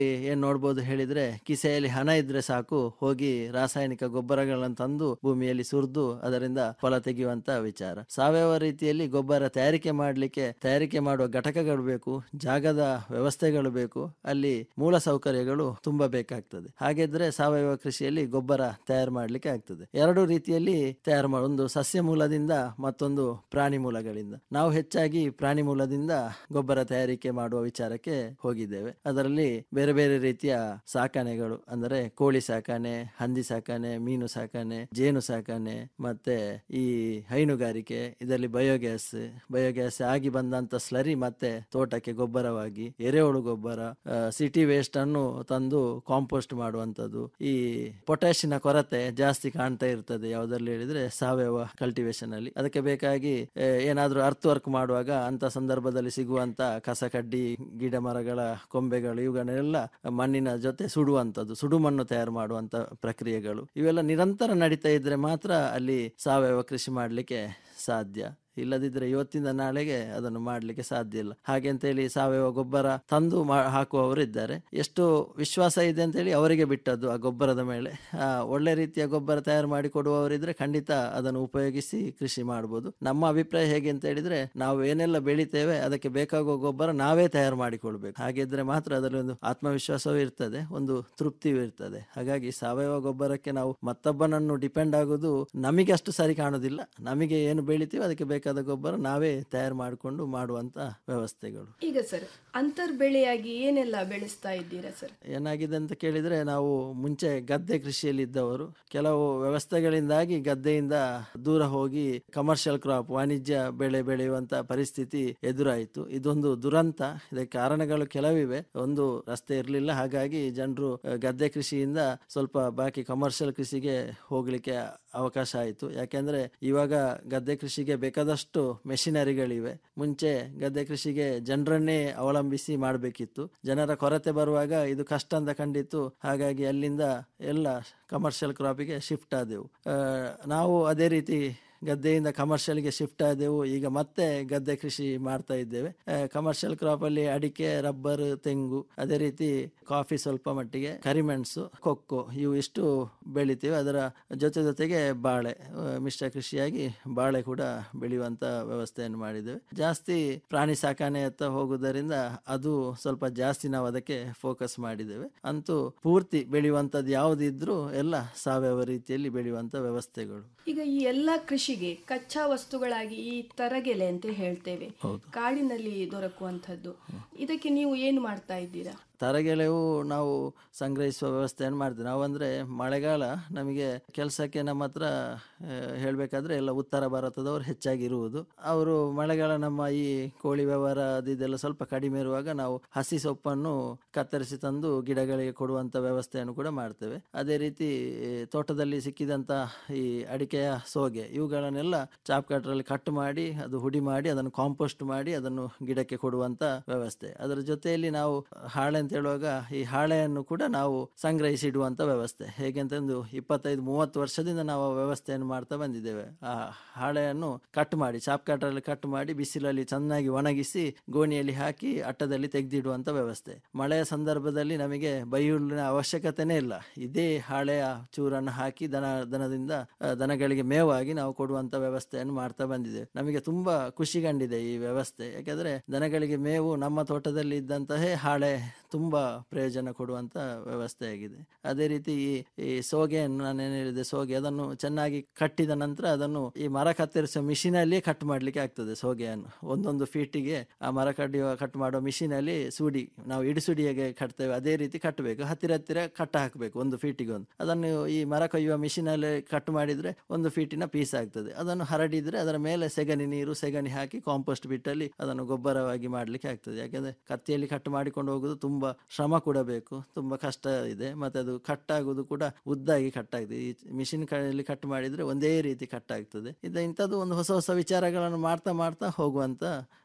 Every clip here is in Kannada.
ಏನ್ ನೋಡ್ಬೋದು ಹೇಳಿದ್ರೆ ಕಿಸೆಯಲ್ಲಿ ಹಣ ಇದ್ರೆ ಸಾಕು ಹೋಗಿ ರಾಸಾಯನಿಕ ಗೊಬ್ಬರಗಳನ್ನು ತಂದು ಭೂಮಿಯಲ್ಲಿ ಸುರಿದು ಅದರಿಂದ ಫಲ ತೆಗೆಯುವಂತ ವಿಚಾರ ಸಾವಯವ ರೀತಿಯಲ್ಲಿ ಗೊಬ್ಬರ ತಯಾರಿಕೆ ಮಾಡಲಿಕ್ಕೆ ತಯಾರಿಕೆ ಮಾಡುವ ಘಟಕಗಳು ಬೇಕು ಜಾಗದ ವ್ಯವಸ್ಥೆಗಳು ಬೇಕು ಅಲ್ಲಿ ಮೂಲ ಸೌಕರ್ಯಗಳು ತುಂಬಾ ಬೇಕಾಗ್ತದೆ ಹಾಗಿದ್ರೆ ಸಾವಯವ ಕೃಷಿಯಲ್ಲಿ ಗೊಬ್ಬರ ತಯಾರು ಮಾಡಲಿಕ್ಕೆ ಆಗ್ತದೆ ಎರಡು ರೀತಿಯಲ್ಲಿ ತಯಾರು ಮಾಡ ಒಂದು ಸಸ್ಯ ಮೂಲದಿಂದ ಮತ್ತೊಂದು ಪ್ರಾಣಿ ಮೂಲಗಳಿಂದ ನಾವು ಹೆಚ್ಚಾಗಿ ಪ್ರಾಣಿ ಮೂಲದಿಂದ ಗೊಬ್ಬರ ತಯಾರಿಕೆ ಮಾಡುವ ವಿಚಾರಕ್ಕೆ ಹೋಗಿದ್ದೇವೆ ಅದರಲ್ಲಿ ಬೇರೆ ಬೇರೆ ರೀತಿಯ ಸಾಕಣೆಗಳು ಅಂದರೆ ಕೋಳಿ ಸಾಕಣೆ ಹಂದಿ ಸಾಕಣೆ ಮೀನು ಸಾಕಣೆ ಜೇನು ಸಾಕಣೆ ಮತ್ತೆ ಈ ಹೈನುಗಾರಿಕೆ ಇದರಲ್ಲಿ ಬಯೋಗ್ಯಾಸ್ ಬಯೋಗ್ಯಾಸ್ ಆಗಿ ಬಂದಂತ ಸ್ಲರಿ ಮತ್ತೆ ತೋಟಕ್ಕೆ ಗೊಬ್ಬರವಾಗಿ ಎರೆಹುಳು ಗೊಬ್ಬರ ಸಿಟಿ ವೇಸ್ಟ್ ಅನ್ನು ತಂದು ಕಾಂಪೋಸ್ಟ್ ಮಾಡುವಂತದ್ದು ಈ ಪೊಟ್ಯಾಶಿನ ಕೊರತೆ ಜಾಸ್ತಿ ಕಾಣ್ತಾ ಇರ್ತದೆ ಯಾವ್ದ್ರಲ್ಲಿ ಹೇಳಿದ್ರೆ ಸಾವಯವ ಕಲ್ಟಿವೇಶನ್ ಅಲ್ಲಿ ಅದಕ್ಕೆ ಬೇಕಾಗಿ ಆ, ಏನಾದ್ರೂ ಅರ್ತ್ ವರ್ಕ್ ಮಾಡುವಾಗ ಅಂತ ಸಂದರ್ಭದಲ್ಲಿ ಸಿಗುವಂತ ಕಸ ಕಡ್ಡಿ ಗಿಡ ಮರಗಳ ಕೊಂಬೆಗಳು ಇವುಗಳನ್ನೆಲ್ಲ ಮಣ್ಣಿನ ಜೊತೆ ಸುಡುವಂತದ್ದು ಸುಡು ಮಣ್ಣು ತಯಾರು ಮಾಡುವಂತ ಪ್ರಕ್ರಿಯೆಗಳು ಇವೆಲ್ಲ ನಿರಂತರ ನಡೀತಾ ಇದ್ರೆ ಮಾತ್ರ ಅಲ್ಲಿ ಸಾವಯವ ಕೃಷಿ ಮಾಡಲಿಕ್ಕೆ ಸಾಧ್ಯ ಇಲ್ಲದಿದ್ರೆ ಇವತ್ತಿಂದ ನಾಳೆಗೆ ಅದನ್ನು ಮಾಡಲಿಕ್ಕೆ ಸಾಧ್ಯ ಇಲ್ಲ ಹಾಗೆ ಅಂತೇಳಿ ಸಾವಯವ ಗೊಬ್ಬರ ತಂದು ಮಾ- ಹಾಕುವವರು ಇದ್ದಾರೆ ಎಷ್ಟು ವಿಶ್ವಾಸ ಇದೆ ಅಂತೇಳಿ ಅವರಿಗೆ ಬಿಟ್ಟದ್ದು ಆ ಗೊಬ್ಬರದ ಮೇಲೆ ಆ, ಒಳ್ಳೆ ರೀತಿಯ ಗೊಬ್ಬರ ತಯಾರು ಮಾಡಿ ಕೊಡುವವರಿದ್ರೆ ಖಂಡಿತ ಅದನ್ನು ಉಪಯೋಗಿಸಿ ಕೃಷಿ ಮಾಡಬಹುದು ನಮ್ಮ ಅಭಿಪ್ರಾಯ ಹೇಗೆ ಅಂತ ಹೇಳಿದ್ರೆ ನಾವು ಏನೆಲ್ಲ ಬೆಳಿತೇವೆ ಅದಕ್ಕೆ ಬೇಕಾಗುವ ಗೊಬ್ಬರ ನಾವೇ ತಯಾರು ಮಾಡಿಕೊಳ್ಬೇಕು ಹಾಗಿದ್ರೆ ಮಾತ್ರ ಅದರಲ್ಲಿ ಒಂದು ಆತ್ಮವಿಶ್ವಾಸವೂ ಇರ್ತದೆ ಒಂದು ತೃಪ್ತಿಯೂ ಇರ್ತದೆ ಹಾಗಾಗಿ ಸಾವಯವ ಗೊಬ್ಬರಕ್ಕೆ ನಾವು ಮತ್ತೊಬ್ಬನನ್ನು ಡಿಪೆಂಡ್ ಆಗೋದು ನಮಗೆ ಅಷ್ಟು ಸರಿ ಕಾಣೋದಿಲ್ಲ ನಮಗೆ ಏನು ಬೆಳಿತೀವಿ ಅದಕ್ಕೆ ಬೇಕಾದ ಗೊಬ್ಬರ ನಾವೇ ತಯಾರು ಮಾಡಿಕೊಂಡು ಮಾಡುವಂತ ವ್ಯವಸ್ಥೆಗಳು ಈಗ ಸರ್ ಅಂತರ್ ಬೆಳೆಯಾಗಿ ಏನೆಲ್ಲ ಬೆಳೆಸ್ತಾ ಇದ್ದೀರಾ ಸರ್ ಏನಾಗಿದೆ ಅಂತ ಕೇಳಿದ್ರೆ ನಾವು ಮುಂಚೆ ಗದ್ದೆ ಕೃಷಿಯಲ್ಲಿ ಇದ್ದವರು ಕೆಲವು ವ್ಯವಸ್ಥೆಗಳಿಂದಾಗಿ ಗದ್ದೆಯಿಂದ ದೂರ ಹೋಗಿ ಕಮರ್ಷಿಯಲ್ ಕ್ರಾಪ್ ವಾಣಿಜ್ಯ ಬೆಳೆ ಬೆಳೆಯುವಂತ ಪರಿಸ್ಥಿತಿ ಎದುರಾಯಿತು ಇದೊಂದು ದುರಂತ ಇದಕ್ಕೆ ಕಾರಣಗಳು ಕೆಲವಿವೆ ಒಂದು ರಸ್ತೆ ಇರಲಿಲ್ಲ ಹಾಗಾಗಿ ಜನರು ಗದ್ದೆ ಕೃಷಿಯಿಂದ ಸ್ವಲ್ಪ ಬಾಕಿ ಕಮರ್ಷಿಯಲ್ ಕೃಷಿಗೆ ಹೋಗ್ಲಿಕ್ಕೆ ಅವಕಾಶ ಆಯಿತು ಯಾಕೆಂದ್ರೆ ಇವಾಗ ಗದ್ದೆ ಕೃಷಿಗೆ ಬೇಕಾದಷ್ಟು ಮೆಷಿನರಿಗಳಿವೆ ಮುಂಚೆ ಗದ್ದೆ ಕೃಷಿಗೆ ಜನರನ್ನೇ ಅವಲಂಬಿಸಿ ಮಾಡಬೇಕಿತ್ತು ಜನರ ಕೊರತೆ ಬರುವಾಗ ಇದು ಕಷ್ಟ ಅಂತ ಕಂಡಿತ್ತು ಹಾಗಾಗಿ ಅಲ್ಲಿಂದ ಎಲ್ಲ ಕಮರ್ಷಿಯಲ್ ಕ್ರಾಪಿಗೆ ಶಿಫ್ಟ್ ಆದೆವು ಆ, ನಾವು ಅದೇ ರೀತಿ ಗದ್ದೆಯಿಂದ ಕಮರ್ಷಿಯಲ್ಗೆ ಶಿಫ್ಟ್ ಆದೆವು ಈಗ ಮತ್ತೆ ಗದ್ದೆ ಕೃಷಿ ಮಾಡ್ತಾ ಇದ್ದೇವೆ ಕಮರ್ಷಿಯಲ್ ಕ್ರಾಪ್ ಅಲ್ಲಿ ಅಡಿಕೆ ರಬ್ಬರ್ ತೆಂಗು ಅದೇ ರೀತಿ ಕಾಫಿ ಸ್ವಲ್ಪ ಮಟ್ಟಿಗೆ ಕರಿಮೆಣಸು ಕೊಕ್ಕೋ ಇವು ಇಷ್ಟು ಬೆಳಿತೀವಿ ಅದರ ಜೊತೆ ಜೊತೆಗೆ ಬಾಳೆ ಆ, ಮಿಶ್ರ ಕೃಷಿಯಾಗಿ ಬಾಳೆ ಕೂಡ ಬೆಳೆಯುವಂತ ವ್ಯವಸ್ಥೆಯನ್ನು ಮಾಡಿದ್ದೇವೆ ಜಾಸ್ತಿ ಪ್ರಾಣಿ ಸಾಕಾಣೆಯತ್ತ ಹೋಗುವುದರಿಂದ ಅದು ಸ್ವಲ್ಪ ಜಾಸ್ತಿ ನಾವು ಅದಕ್ಕೆ ಫೋಕಸ್ ಮಾಡಿದ್ದೇವೆ ಅಂತೂ ಪೂರ್ತಿ ಬೆಳೆಯುವಂಥದ್ದು ಯಾವುದಿದ್ರೂ ಎಲ್ಲ ಸಾವಯವ ರೀತಿಯಲ್ಲಿ ಬೆಳೆಯುವಂತ ವ್ಯವಸ್ಥೆಗಳು ಈಗ ಈ ಎಲ್ಲಾ ಕೃಷಿಗೆ ಕಚ್ಚಾ ವಸ್ತುಗಳಾಗಿ ಈ ತರಗೆಲೆ ಅಂತ ಹೇಳ್ತೇವೆ ಹೌದು. ಕಾಡಿನಲ್ಲಿ ದೊರಕುವಂಥದ್ದು ಇದಕ್ಕೆ ನೀವು ಏನು ಮಾಡ್ತಾ ಇದ್ದೀರಾ ತರಗೆಲೆವು ನಾವು ಸಂಗ್ರಹಿಸುವ ವ್ಯವಸ್ಥೆಯನ್ನು ಮಾಡ್ತೀವಿ ನಾವು ಅಂದರೆ ಮಳೆಗಾಲ ನಮಗೆ ಕೆಲಸಕ್ಕೆ ನಮ್ಮ ಹತ್ರ ಆ, ಹೇಳ್ಬೇಕಾದ್ರೆ ಎಲ್ಲ ಉತ್ತರ ಭಾರತದವರು ಹೆಚ್ಚಾಗಿ ಇರುವುದು ಅವರು ಮಳೆಗಾಲ ನಮ್ಮ ಈ ಕೋಳಿ ವ್ಯವಹಾರ ಅದು ಇದೆಲ್ಲ ಸ್ವಲ್ಪ ಕಡಿಮೆ ಇರುವಾಗ ನಾವು ಹಸಿ ಸೊಪ್ಪನ್ನು ಕತ್ತರಿಸಿ ತಂದು ಗಿಡಗಳಿಗೆ ಕೊಡುವಂಥ ವ್ಯವಸ್ಥೆಯನ್ನು ಕೂಡ ಮಾಡ್ತೇವೆ ಅದೇ ರೀತಿ ಈ ತೋಟದಲ್ಲಿ ಸಿಕ್ಕಿದಂಥ ಈ ಅಡಿಕೆಯ ಸೋಗೆ ಇವುಗಳನ್ನೆಲ್ಲ ಚಾಪ್ ಕಟ್ರಲ್ಲಿ ಕಟ್ ಮಾಡಿ ಅದು ಹುಡಿ ಮಾಡಿ ಅದನ್ನು ಕಾಂಪೋಸ್ಟ್ ಮಾಡಿ ಅದನ್ನು ಗಿಡಕ್ಕೆ ಕೊಡುವಂತ ವ್ಯವಸ್ಥೆ ಅದರ ಜೊತೆಯಲ್ಲಿ ನಾವು ಹಾಳೆ ಅಂತ ಹೇಳುವಾಗ ಈ ಹಾಳೆಯನ್ನು ಕೂಡ ನಾವು ಸಂಗ್ರಹಿಸಿಡುವಂತ ವ್ಯವಸ್ಥೆ ಹೇಗೆ ಅಂತಂದು ಇಪ್ಪತ್ತೈದು ಮೂವತ್ತು ವರ್ಷದಿಂದ ನಾವು ಆ ವ್ಯವಸ್ಥೆಯನ್ನು ಮಾಡ್ತಾ ಬಂದಿದ್ದೇವೆ ಆ ಹಾಳೆಯನ್ನು ಕಟ್ ಮಾಡಿ ಚಾಪ್ ಕಟ್ರಲ್ಲಿ ಕಟ್ ಮಾಡಿ ಬಿಸಿಲಲ್ಲಿ ಚೆನ್ನಾಗಿ ಒಣಗಿಸಿ ಗೋಣಿಯಲ್ಲಿ ಹಾಕಿ ಅಟ್ಟದಲ್ಲಿ ತೆಗೆದಿಡುವಂತ ವ್ಯವಸ್ಥೆ ಮಳೆಯ ಸಂದರ್ಭದಲ್ಲಿ ನಮಗೆ ಬೈಹುಲ್ಲಿನ ಅವಶ್ಯಕತೆನೇ ಇಲ್ಲ ಇದೇ ಹಾಳೆಯ ಚೂರನ್ನು ಹಾಕಿ ದನ ದನದಿಂದ ಆ, ದನಗಳಿಗೆ ಮೇವಾಗಿ ನಾವು ಕೊಡುವಂತ ವ್ಯವಸ್ಥೆಯನ್ನು ಮಾಡ್ತಾ ಬಂದಿದ್ದೇವೆ ನಮಗೆ ತುಂಬಾ ಖುಷಿ ಕಂಡಿದೆ ಈ ವ್ಯವಸ್ಥೆ ಯಾಕಂದ್ರೆ ದನಗಳಿಗೆ ಮೇವು ನಮ್ಮ ತೋಟದಲ್ಲಿ ಇದ್ದಂತಹ ಹಾಳೆ ತುಂಬಾ ಪ್ರಯೋಜನ ಕೊಡುವಂತ ವ್ಯವಸ್ಥೆ ಆಗಿದೆ ಅದೇ ರೀತಿ ಈ ಈ ಸೋಗೆಯನ್ನು ನಾನೇನು ಹೇಳಿದೆ ಸೋಗೆ ಅದನ್ನು ಚೆನ್ನಾಗಿ ಕಟ್ಟಿದ ನಂತರ ಅದನ್ನು ಈ ಮರ ಕತ್ತರಿಸುವ ಮಿಷಿನ್ ಅಲ್ಲಿ ಕಟ್ ಮಾಡ್ಲಿಕ್ಕೆ ಆಗ್ತದೆ ಸೋಗೆಯನ್ನು ಒಂದೊಂದು ಫೀಟಿಗೆ ಆ ಮರ ಕಡಿಯುವ ಕಟ್ ಮಾಡುವ ಮಿಷಿನ್ ಅಲ್ಲಿ ಸೂಡಿ ನಾವು ಇಡಿಸುಡಿ ಹೇಗೆ ಕಟ್ತೇವೆ ಅದೇ ರೀತಿ ಕಟ್ಟಬೇಕು ಹತ್ತಿರ ಹತ್ತಿರ ಕಟ್ಟ ಹಾಕಬೇಕು ಒಂದು ಫೀಟಿಗೆ ಒಂದು ಅದನ್ನು ಈ ಮರ ಕೊಯ್ಯುವ ಮಿಷಿನ್ ಅಲ್ಲಿ ಕಟ್ ಮಾಡಿದ್ರೆ ಒಂದು ಫೀಟಿನ ಪೀಸ್ ಆಗ್ತದೆ ಅದನ್ನು ಹರಡಿದ್ರೆ ಅದರ ಮೇಲೆ ಸೆಗಣಿ ನೀರು ಸೆಗಣಿ ಹಾಕಿ ಕಾಂಪೋಸ್ಟ್ ಬಿಟ್ಟಲ್ಲಿ ಅದನ್ನು ಗೊಬ್ಬರವಾಗಿ ಮಾಡ್ಲಿಕ್ಕೆ ಆಗ್ತದೆ ಯಾಕಂದ್ರೆ ಕತ್ತಿಯಲ್ಲಿ ಕಟ್ ಮಾಡಿಕೊಂಡು ಹೋಗುದು ತುಂಬಾ ಶ್ರಮ ಕೂಡ ಬೇಕು ತುಂಬಾ ಕಷ್ಟ ಇದೆ ಮತ್ತೆ ಅದು ಕಟ್ ಆಗುದು ಕೂಡ ಉದ್ದಾಗಿ ಕಟ್ ಆಗ್ತದೆ ಈ ಮಿಷಿನ್ ಕೈಯಲ್ಲಿ ಕಟ್ ಮಾಡಿದ್ರೆ ಒಂದೇ ರೀತಿ ಕಟ್ ಆಗ್ತದೆ ಇದು ಇಂಥದ್ದು ಒಂದು ಹೊಸ ಹೊಸ ವಿಚಾರಗಳನ್ನು ಮಾಡ್ತಾ ಮಾಡ್ತಾ ಹೋಗುವಂತ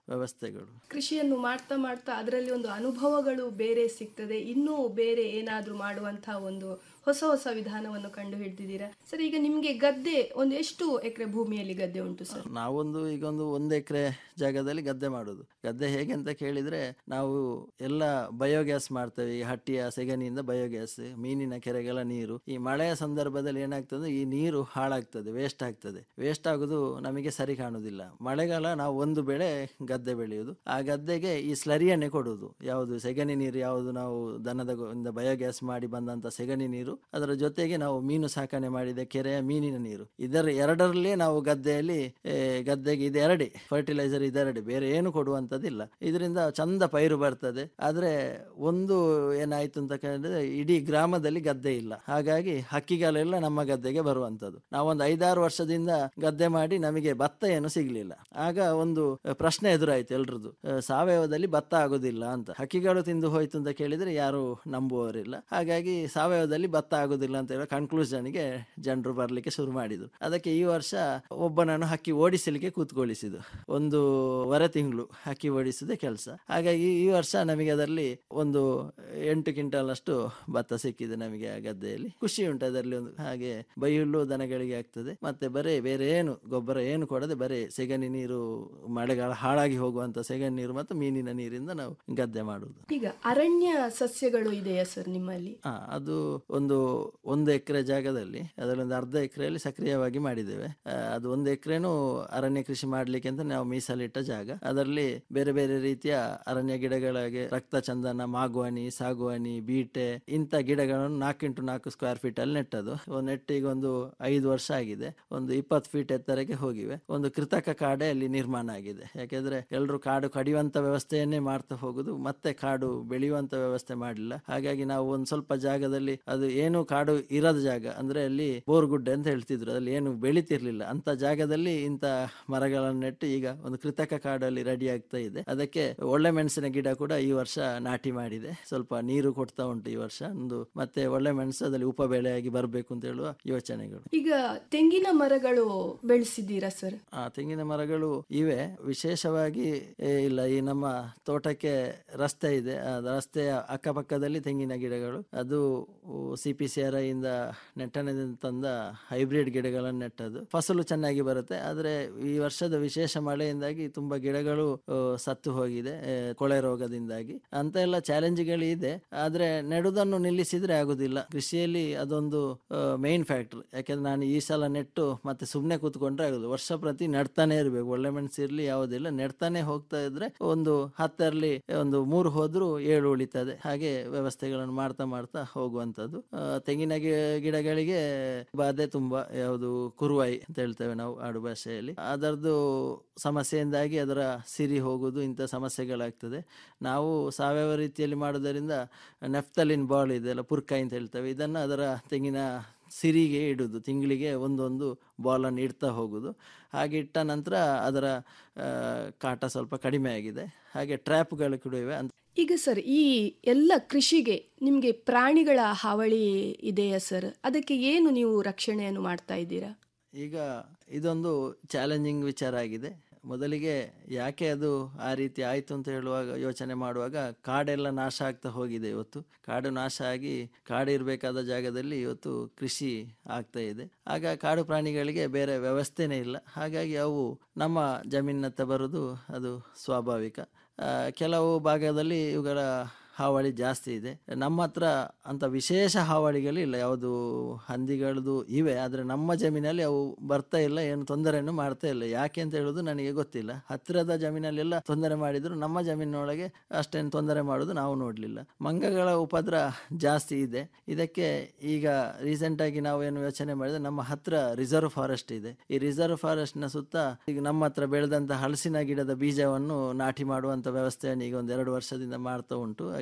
ವ್ಯವಸ್ಥೆಗಳು ಕೃಷಿಯನ್ನು ಮಾಡ್ತಾ ಮಾಡ್ತಾ ಅದರಲ್ಲಿ ಒಂದು ಅನುಭವಗಳು ಬೇರೆ ಸಿಗ್ತದೆ ಇನ್ನೂ ಬೇರೆ ಏನಾದ್ರೂ ಮಾಡುವಂತಹ ಒಂದು ಹೊಸ ಹೊಸ ವಿಧಾನವನ್ನು ಕಂಡು ಹಿಡಿದಿದ್ದೀರಾ ಸರ್ ಈಗ ನಿಮ್ಗೆ ಗದ್ದೆ ಒಂದು ಎಷ್ಟು ಎಕರೆ ಭೂಮಿಯಲ್ಲಿ ಗದ್ದೆ ಉಂಟು ಸರ್ ನಾವೊಂದು ಈಗ ಒಂದು ಒಂದು ಎಕರೆ ಜಾಗದಲ್ಲಿ ಗದ್ದೆ ಮಾಡೋದು ಗದ್ದೆ ಹೇಗೆ ಅಂತ ಕೇಳಿದ್ರೆ ನಾವು ಎಲ್ಲ ಬಯೋಗ್ಯಾಸ್ ಮಾಡ್ತೇವೆ ಈ ಹಟ್ಟಿಯ ಸೆಗಣಿಯಿಂದ ಬಯೋಗ್ಯಾಸ್ ಮೀನಿನ ಕೆರೆಗಳ ನೀರು ಈ ಮಳೆಯ ಸಂದರ್ಭದಲ್ಲಿ ಏನಾಗ್ತದೆ ಈ ನೀರು ಹಾಳಾಗ್ತದೆ ವೇಸ್ಟ್ ಆಗ್ತದೆ ವೇಸ್ಟ್ ಆಗುದು ನಮಗೆ ಸರಿ ಕಾಣುದಿಲ್ಲ ಮಳೆಗಾಲ ನಾವು ಒಂದು ಬೆಳೆ ಗದ್ದೆ ಬೆಳೆಯುವುದು ಆ ಗದ್ದೆಗೆ ಈ ಸ್ಲರಿಯನ್ನೇ ಕೊಡುವುದು ಯಾವುದು ಸೆಗಣಿ ನೀರು ಯಾವುದು ನಾವು ದನದ ಗೊ- ಇಂದ ಬಯೋಗ್ಯಾಸ್ ಮಾಡಿ ಬಂದಂತ ಸೆಗಣಿ ನೀರು ಅದರ ಜೊತೆಗೆ ನಾವು ಮೀನು ಸಾಕಣೆ ಮಾಡಿದ ಕೆರೆಯ ಮೀನಿನ ನೀರು ಇದರ ಎರಡರಲ್ಲೇ ನಾವು ಗದ್ದೆಯಲ್ಲಿ ಏ, ಗದ್ದೆಗೆ ಇದೆರಡೆ ಫರ್ಟಿಲೈಸರ್ ಇದೆರಡೆ ಬೇರೆ ಏನು ಕೊಡುವಂಥದ್ದಿಲ್ಲ ಇದರಿಂದ ಚಂದ ಪೈರು ಬರ್ತದೆ ಆದ್ರೆ ಒಂದು ಏನಾಯ್ತು ಅಂತ ಕೇಳಿದ್ರೆ ಇಡೀ ಗ್ರಾಮದಲ್ಲಿ ಗದ್ದೆ ಇಲ್ಲ ಹಾಗಾಗಿ ಹಕ್ಕಿಗಳೆಲ್ಲ ನಮ್ಮ ಗದ್ದೆಗೆ ಬರುವಂತದ್ದು ನಾವೊಂದು ಐದಾರು ವರ್ಷದಿಂದ ಗದ್ದೆ ಮಾಡಿ ನಮಗೆ ಭತ್ತ ಏನು ಸಿಗ್ಲಿಲ್ಲ ಆಗ ಒಂದು ಪ್ರಶ್ನೆ ಎದುರಾಯ್ತು ಎಲ್ರದ್ದು ಆ, ಸಾವಯವದಲ್ಲಿ ಭತ್ತ ಆಗುದಿಲ್ಲ ಅಂತ ಹಕ್ಕಿಗಳು ತಿಂದು ಹೋಯ್ತು ಅಂತ ಕೇಳಿದ್ರೆ ಯಾರು ನಂಬುವವರಿಲ್ಲ ಹಾಗಾಗಿ ಸಾವಯವದಲ್ಲಿ ಭತ್ತ ಆಗುದಿಲ್ಲ ಅಂತ ಹೇಳೋ ಕನ್ಕ್ಲೂಷನ್ಗೆ ಜನರು ಬರ್ಲಿಕ್ಕೆ ಶುರು ಮಾಡಿದ್ರು ಅದಕ್ಕೆ ಈ ವರ್ಷ ಒಬ್ಬನನ್ನು ಹಕ್ಕಿ ಓಡಿಸಲಿಕ್ಕೆ ಕೂತ್ಕೊಳ್ಳಿಸಿದ್ದು ಒಂದು ವರ ತಿಂಗಳು ಹಕ್ಕಿ ಓಡಿಸಿದ ಕೆಲಸ ಹಾಗಾಗಿ ಈ ವರ್ಷ ನಮಗೆ ಅದರಲ್ಲಿ ಒಂದು ಎಂಟು ಕ್ವಿಂಟಲ್ ಅಷ್ಟು ಭತ್ತ ಸಿಕ್ಕಿದೆ ನಮಗೆ ಆ ಗದ್ದೆಯಲ್ಲಿ ಖುಷಿ ಉಂಟು ಅದರಲ್ಲಿ ಒಂದು ಹಾಗೆ ಬೈಹುಲ್ಲು ದನಗಳಿಗೆ ಆಗ್ತದೆ ಮತ್ತೆ ಬರೇ ಬೇರೆ ಏನು ಗೊಬ್ಬರ ಏನು ಕೊಡದೆ ಬರೇ ಸೆಗಣಿ ನೀರು ಮಳೆಗಾಲ ಹಾಳಾಗಿ ಹೋಗುವಂತ ಸೆಗಣಿ ನೀರು ಮತ್ತು ಮೀನಿನ ನೀರಿಂದ ನಾವು ಗದ್ದೆ ಮಾಡುವುದು ಈಗ ಅರಣ್ಯ ಸಸ್ಯಗಳು ಇದೆಯಾ ಸರ್ ನಿಮ್ಮಲ್ಲಿ ಹಾ ಅದು ಒಂದು ಒಂದು ಎಕರೆ ಜಾಗದಲ್ಲಿ ಅದರಲ್ಲಿ ಒಂದು ಅರ್ಧ ಎಕರೆಯಲ್ಲಿ ಸಕ್ರಿಯವಾಗಿ ಮಾಡಿದ್ದೇವೆ ಆ, ಅದು ಒಂದು ಎಕರೆನು ಅರಣ್ಯ ಕೃಷಿ ಮಾಡ್ಲಿಕ್ಕೆ ಅಂತ ನಾವು ಮೀಸಲಿಟ್ಟ ಜಾಗ ಅದರಲ್ಲಿ ಬೇರೆ ಬೇರೆ ರೀತಿಯ ಅರಣ್ಯ ಗಿಡಗಳಿಗೆ ರಕ್ತ ಚಂದನ ಮಾಗುವಾನಿ ಸಾಗುವಾನಿ ಬೀಟೆ ಇಂಥ ಗಿಡಗಳನ್ನು ನಾಲ್ಕು ಇಂಟು ನಾಲ್ಕು ಸ್ಕ್ವೇರ್ ಫೀಟ್ ಅಲ್ಲಿ ನೆಟ್ಟದು ಒಂದು ನೆಟ್ಟಿಗೆ ಒಂದು ಐದು ವರ್ಷ ಆಗಿದೆ ಒಂದು ಇಪ್ಪತ್ತು ಫೀಟ್ ಎತ್ತರಕ್ಕೆ ಹೋಗಿವೆ ಒಂದು ಕೃತಕ ಕಾಡೆ ಅಲ್ಲಿ ನಿರ್ಮಾಣ ಆಗಿದೆ ಯಾಕೆಂದ್ರೆ ಎಲ್ಲರೂ ಕಾಡು ಕಡಿಯುವಂತ ವ್ಯವಸ್ಥೆಯನ್ನೇ ಮಾಡ್ತಾ ಹೋಗುದು ಮತ್ತೆ ಕಾಡು ಬೆಳೆಯುವಂತ ವ್ಯವಸ್ಥೆ ಮಾಡಲಿಲ್ಲ ಹಾಗಾಗಿ ನಾವು ಒಂದು ಸ್ವಲ್ಪ ಜಾಗದಲ್ಲಿ ಅದು ಏನು ಕಾಡು ಇರದ ಜಾಗ ಅಂದ್ರೆ ಅಲ್ಲಿ ಬೋರ್ಗುಡ್ಡೆ ಅಂತ ಹೇಳ್ತಿದ್ರು ಅಲ್ಲಿ ಏನು ಬೆಳಿತಿರ್ಲಿಲ್ಲ ಅಂತ ಜಾಗದಲ್ಲಿ ಇಂತ ಮರಗಳನ್ನು ನೆಟ್ಟು ಈಗ ಒಂದು ಕೃತಕ ಕಾಡಲ್ಲಿ ರೆಡಿ ಆಗ್ತಾ ಇದೆ ಅದಕ್ಕೆ ಒಳ್ಳೆ ಮೆಣಸಿನ ಗಿಡ ಕೂಡ ಈ ವರ್ಷ ನಾಟಿ ಮಾಡಿದೆ ಸ್ವಲ್ಪ ನೀರು ಕೊಡ್ತಾ ಉಂಟು ಈ ವರ್ಷ ಒಂದು ಮತ್ತೆ ಒಳ್ಳೆ ಮೆಣಸು ಅದರಲ್ಲಿ ಉಪ ಬೆಳೆಯಾಗಿ ಬರಬೇಕು ಅಂತ ಹೇಳುವ ಯೋಚನೆಗಳು ಈಗ ತೆಂಗಿನ ಮರಗಳು ಬೆಳೆಸಿದ್ದೀರಾ ಸರ್ ಆ ತೆಂಗಿನ ಮರಗಳು ಇವೆ ವಿಶೇಷವಾಗಿ ಏ, ಇಲ್ಲ ಈ ನಮ್ಮ ತೋಟಕ್ಕೆ ರಸ್ತೆ ಇದೆ ಆ ರಸ್ತೆಯ ಅಕ್ಕಪಕ್ಕದಲ್ಲಿ ತೆಂಗಿನ ಗಿಡಗಳು ಅದು ಸಿ ಪಿ ಸಿ ಆರ್ ಇಂದ ನೆಟ್ಟಣದಿಂದ ತಂದ ಹೈಬ್ರಿಡ್ ಗಿಡಗಳನ್ನು ನೆಟ್ಟದು ಫಸಲು ಚೆನ್ನಾಗಿ ಬರುತ್ತೆ ಆದ್ರೆ ಈ ವರ್ಷದ ವಿಶೇಷ ಮಳೆಯಿಂದಾಗಿ ತುಂಬಾ ಗಿಡಗಳು ಆ, ಸತ್ತು ಹೋಗಿದೆ ಆ, ಕೊಳೆ ರೋಗದಿಂದಾಗಿ ಅಂತ ಎಲ್ಲ ಚಾಲೆಂಜ್ಗಳು ಇದೆ ಆದ್ರೆ ನೆಡುವುದನ್ನು ನಿಲ್ಲಿಸಿದ್ರೆ ಆಗುದಿಲ್ಲ ಕೃಷಿಯಲ್ಲಿ ಅದೊಂದು ಮೇನ್ ಫ್ಯಾಕ್ಟರ್ ಯಾಕೆಂದ್ರೆ ನಾನು ಈ ಸಲ ನೆಟ್ಟು ಮತ್ತೆ ಸುಮ್ಮನೆ ಕೂತ್ಕೊಂಡ್ರೆ ಆಗುದು ವರ್ಷ ಪ್ರತಿ ನೆಡ್ತಾನೆ ಇರಬೇಕು ಒಳ್ಳೆ ಮೆಣಸು ಇರ್ಲಿ ಯಾವುದಿಲ್ಲ ನೆಡ್ತಾನೆ ಹೋಗ್ತಾ ಇದ್ರೆ ಒಂದು ಹತ್ತರಲ್ಲಿ ಒಂದು ಮೂರು ಹೋದ್ರು ಏಳು ಉಳಿತದೆ ಹಾಗೆ ವ್ಯವಸ್ಥೆಗಳನ್ನು ಮಾಡ್ತಾ ಮಾಡ್ತಾ ಹೋಗುವಂತದ್ದು ಆ, ತೆಂಗಿನ ಗಿ- ಗಿಡಗಳಿಗೆ ಬಾಧೆ ತುಂಬಾ ಯಾವುದು ಕುರುವಾಯಿ ಅಂತ ಹೇಳ್ತೇವೆ ನಾವು ಆಡು ಭಾಷೆಯಲ್ಲಿ ಅದರದ್ದು ಸಮಸ್ಯೆಯಿಂದಾಗಿ ಅದರ ಸಿರಿ ಹೋಗುದು ಇಂಥ ಸಮಸ್ಯೆಗಳಾಗ್ತದೆ ನಾವು ಸಾವಯವ ರೀತಿಯಲ್ಲಿ ಮಾಡೋದರಿಂದ ನೆಫ್ತಲಿನ್ ಬಾಲ್ ಇದೆಲ್ಲ ಪುರ್ಕಾಯಿ ಅಂತ ಹೇಳ್ತೇವೆ ಇದನ್ನು ಅದರ ತೆಂಗಿನ ಸಿರಿಗೆ ಇಡುದು ತಿಂಗಳಿಗೆ ಒಂದೊಂದು ಬಾಲನ್ನು ಇಡ್ತಾ ಹೋಗುದು ಹಾಗೆ ಇಟ್ಟ ನಂತರ ಅದರ ಆ, ಕಾಟ ಸ್ವಲ್ಪ ಕಡಿಮೆ ಆಗಿದೆ ಹಾಗೆ ಟ್ರ್ಯಾಪ್ಗಳು ಕೂಡ ಇವೆ ಅಂತ ಈಗ ಸರ್ ಈ ಎಲ್ಲ ಕೃಷಿಗೆ ನಿಮಗೆ ಪ್ರಾಣಿಗಳ ಹಾವಳಿ ಇದೆಯಾ ಸರ್ ಅದಕ್ಕೆ ಏನು ನೀವು ರಕ್ಷಣೆಯನ್ನು ಮಾಡ್ತಾ ಇದ್ದೀರಾ ಈಗ ಇದೊಂದು ಚಾಲೆಂಜಿಂಗ್ ವಿಚಾರ ಆಗಿದೆ ಮೊದಲಿಗೆ ಯಾಕೆ ಅದು ಆ ರೀತಿ ಆಯಿತು ಅಂತ ಹೇಳುವಾಗ ಯೋಚನೆ ಮಾಡುವಾಗ ಕಾಡೆಲ್ಲ ನಾಶ ಆಗ್ತಾ ಹೋಗಿದೆ ಇವತ್ತು ಕಾಡು ನಾಶ ಆಗಿ ಕಾಡು ಇರಬೇಕಾದ ಜಾಗದಲ್ಲಿ ಇವತ್ತು ಕೃಷಿ ಆಗ್ತಾ ಇದೆ ಆಗ ಕಾಡು ಪ್ರಾಣಿಗಳಿಗೆ ಬೇರೆ ವ್ಯವಸ್ಥೆನೇ ಇಲ್ಲ ಹಾಗಾಗಿ ಅವು ನಮ್ಮ ಜಮೀನತ್ತ ಬರೋದು ಅದು ಸ್ವಾಭಾವಿಕ ಆ, ಕೆಲವು ಭಾಗದಲ್ಲಿ ಇವುಗಳ ಹಾವಳಿ ಜಾಸ್ತಿ ಇದೆ ನಮ್ಮ ಹತ್ರ ಅಂತ ವಿಶೇಷ ಹಾವಳಿಗಳಿಲ್ಲ ಯಾವುದು ಹಂದಿಗಳದು ಇವೆ ಆದರೆ ನಮ್ಮ ಜಮೀನಲ್ಲಿ ಅವು ಬರ್ತಾ ಇಲ್ಲ ಏನು ತೊಂದರೆಯನ್ನು ಮಾಡ್ತಾ ಇಲ್ಲ ಯಾಕೆ ಅಂತ ಹೇಳೋದು ನನಗೆ ಗೊತ್ತಿಲ್ಲ ಹತ್ತಿರದ ಜಮೀನಲ್ಲೆಲ್ಲ ತೊಂದರೆ ಮಾಡಿದ್ರು ನಮ್ಮ ಜಮೀನಿನೊಳಗೆ ಅಷ್ಟೇನು ತೊಂದರೆ ಮಾಡೋದು ನಾವು ನೋಡಲಿಲ್ಲ ಮಂಗಗಳ ಉಪದ್ರ ಜಾಸ್ತಿ ಇದೆ ಇದಕ್ಕೆ ಈಗ ರೀಸೆಂಟ್ ಆಗಿ ನಾವು ಏನು ಯೋಚನೆ ಮಾಡಿದ್ರೆ ನಮ್ಮ ಹತ್ರ ರಿಸರ್ವ್ ಫಾರೆಸ್ಟ್ ಇದೆ ಈ ರಿಸರ್ವ್ ಫಾರೆಸ್ಟ್ ನ ಸುತ್ತ ಈಗ ನಮ್ಮ ಹತ್ರ ಬೆಳೆದಂತ ಹಲಸಿನ ಗಿಡದ ಬೀಜವನ್ನು ನಾಟಿ ಮಾಡುವಂತ ವ್ಯವಸ್ಥೆಯನ್ನು ಈಗ ಒಂದು ಎರಡು ವರ್ಷದಿಂದ ಮಾಡ್ತಾ ಉಂಟು ಆ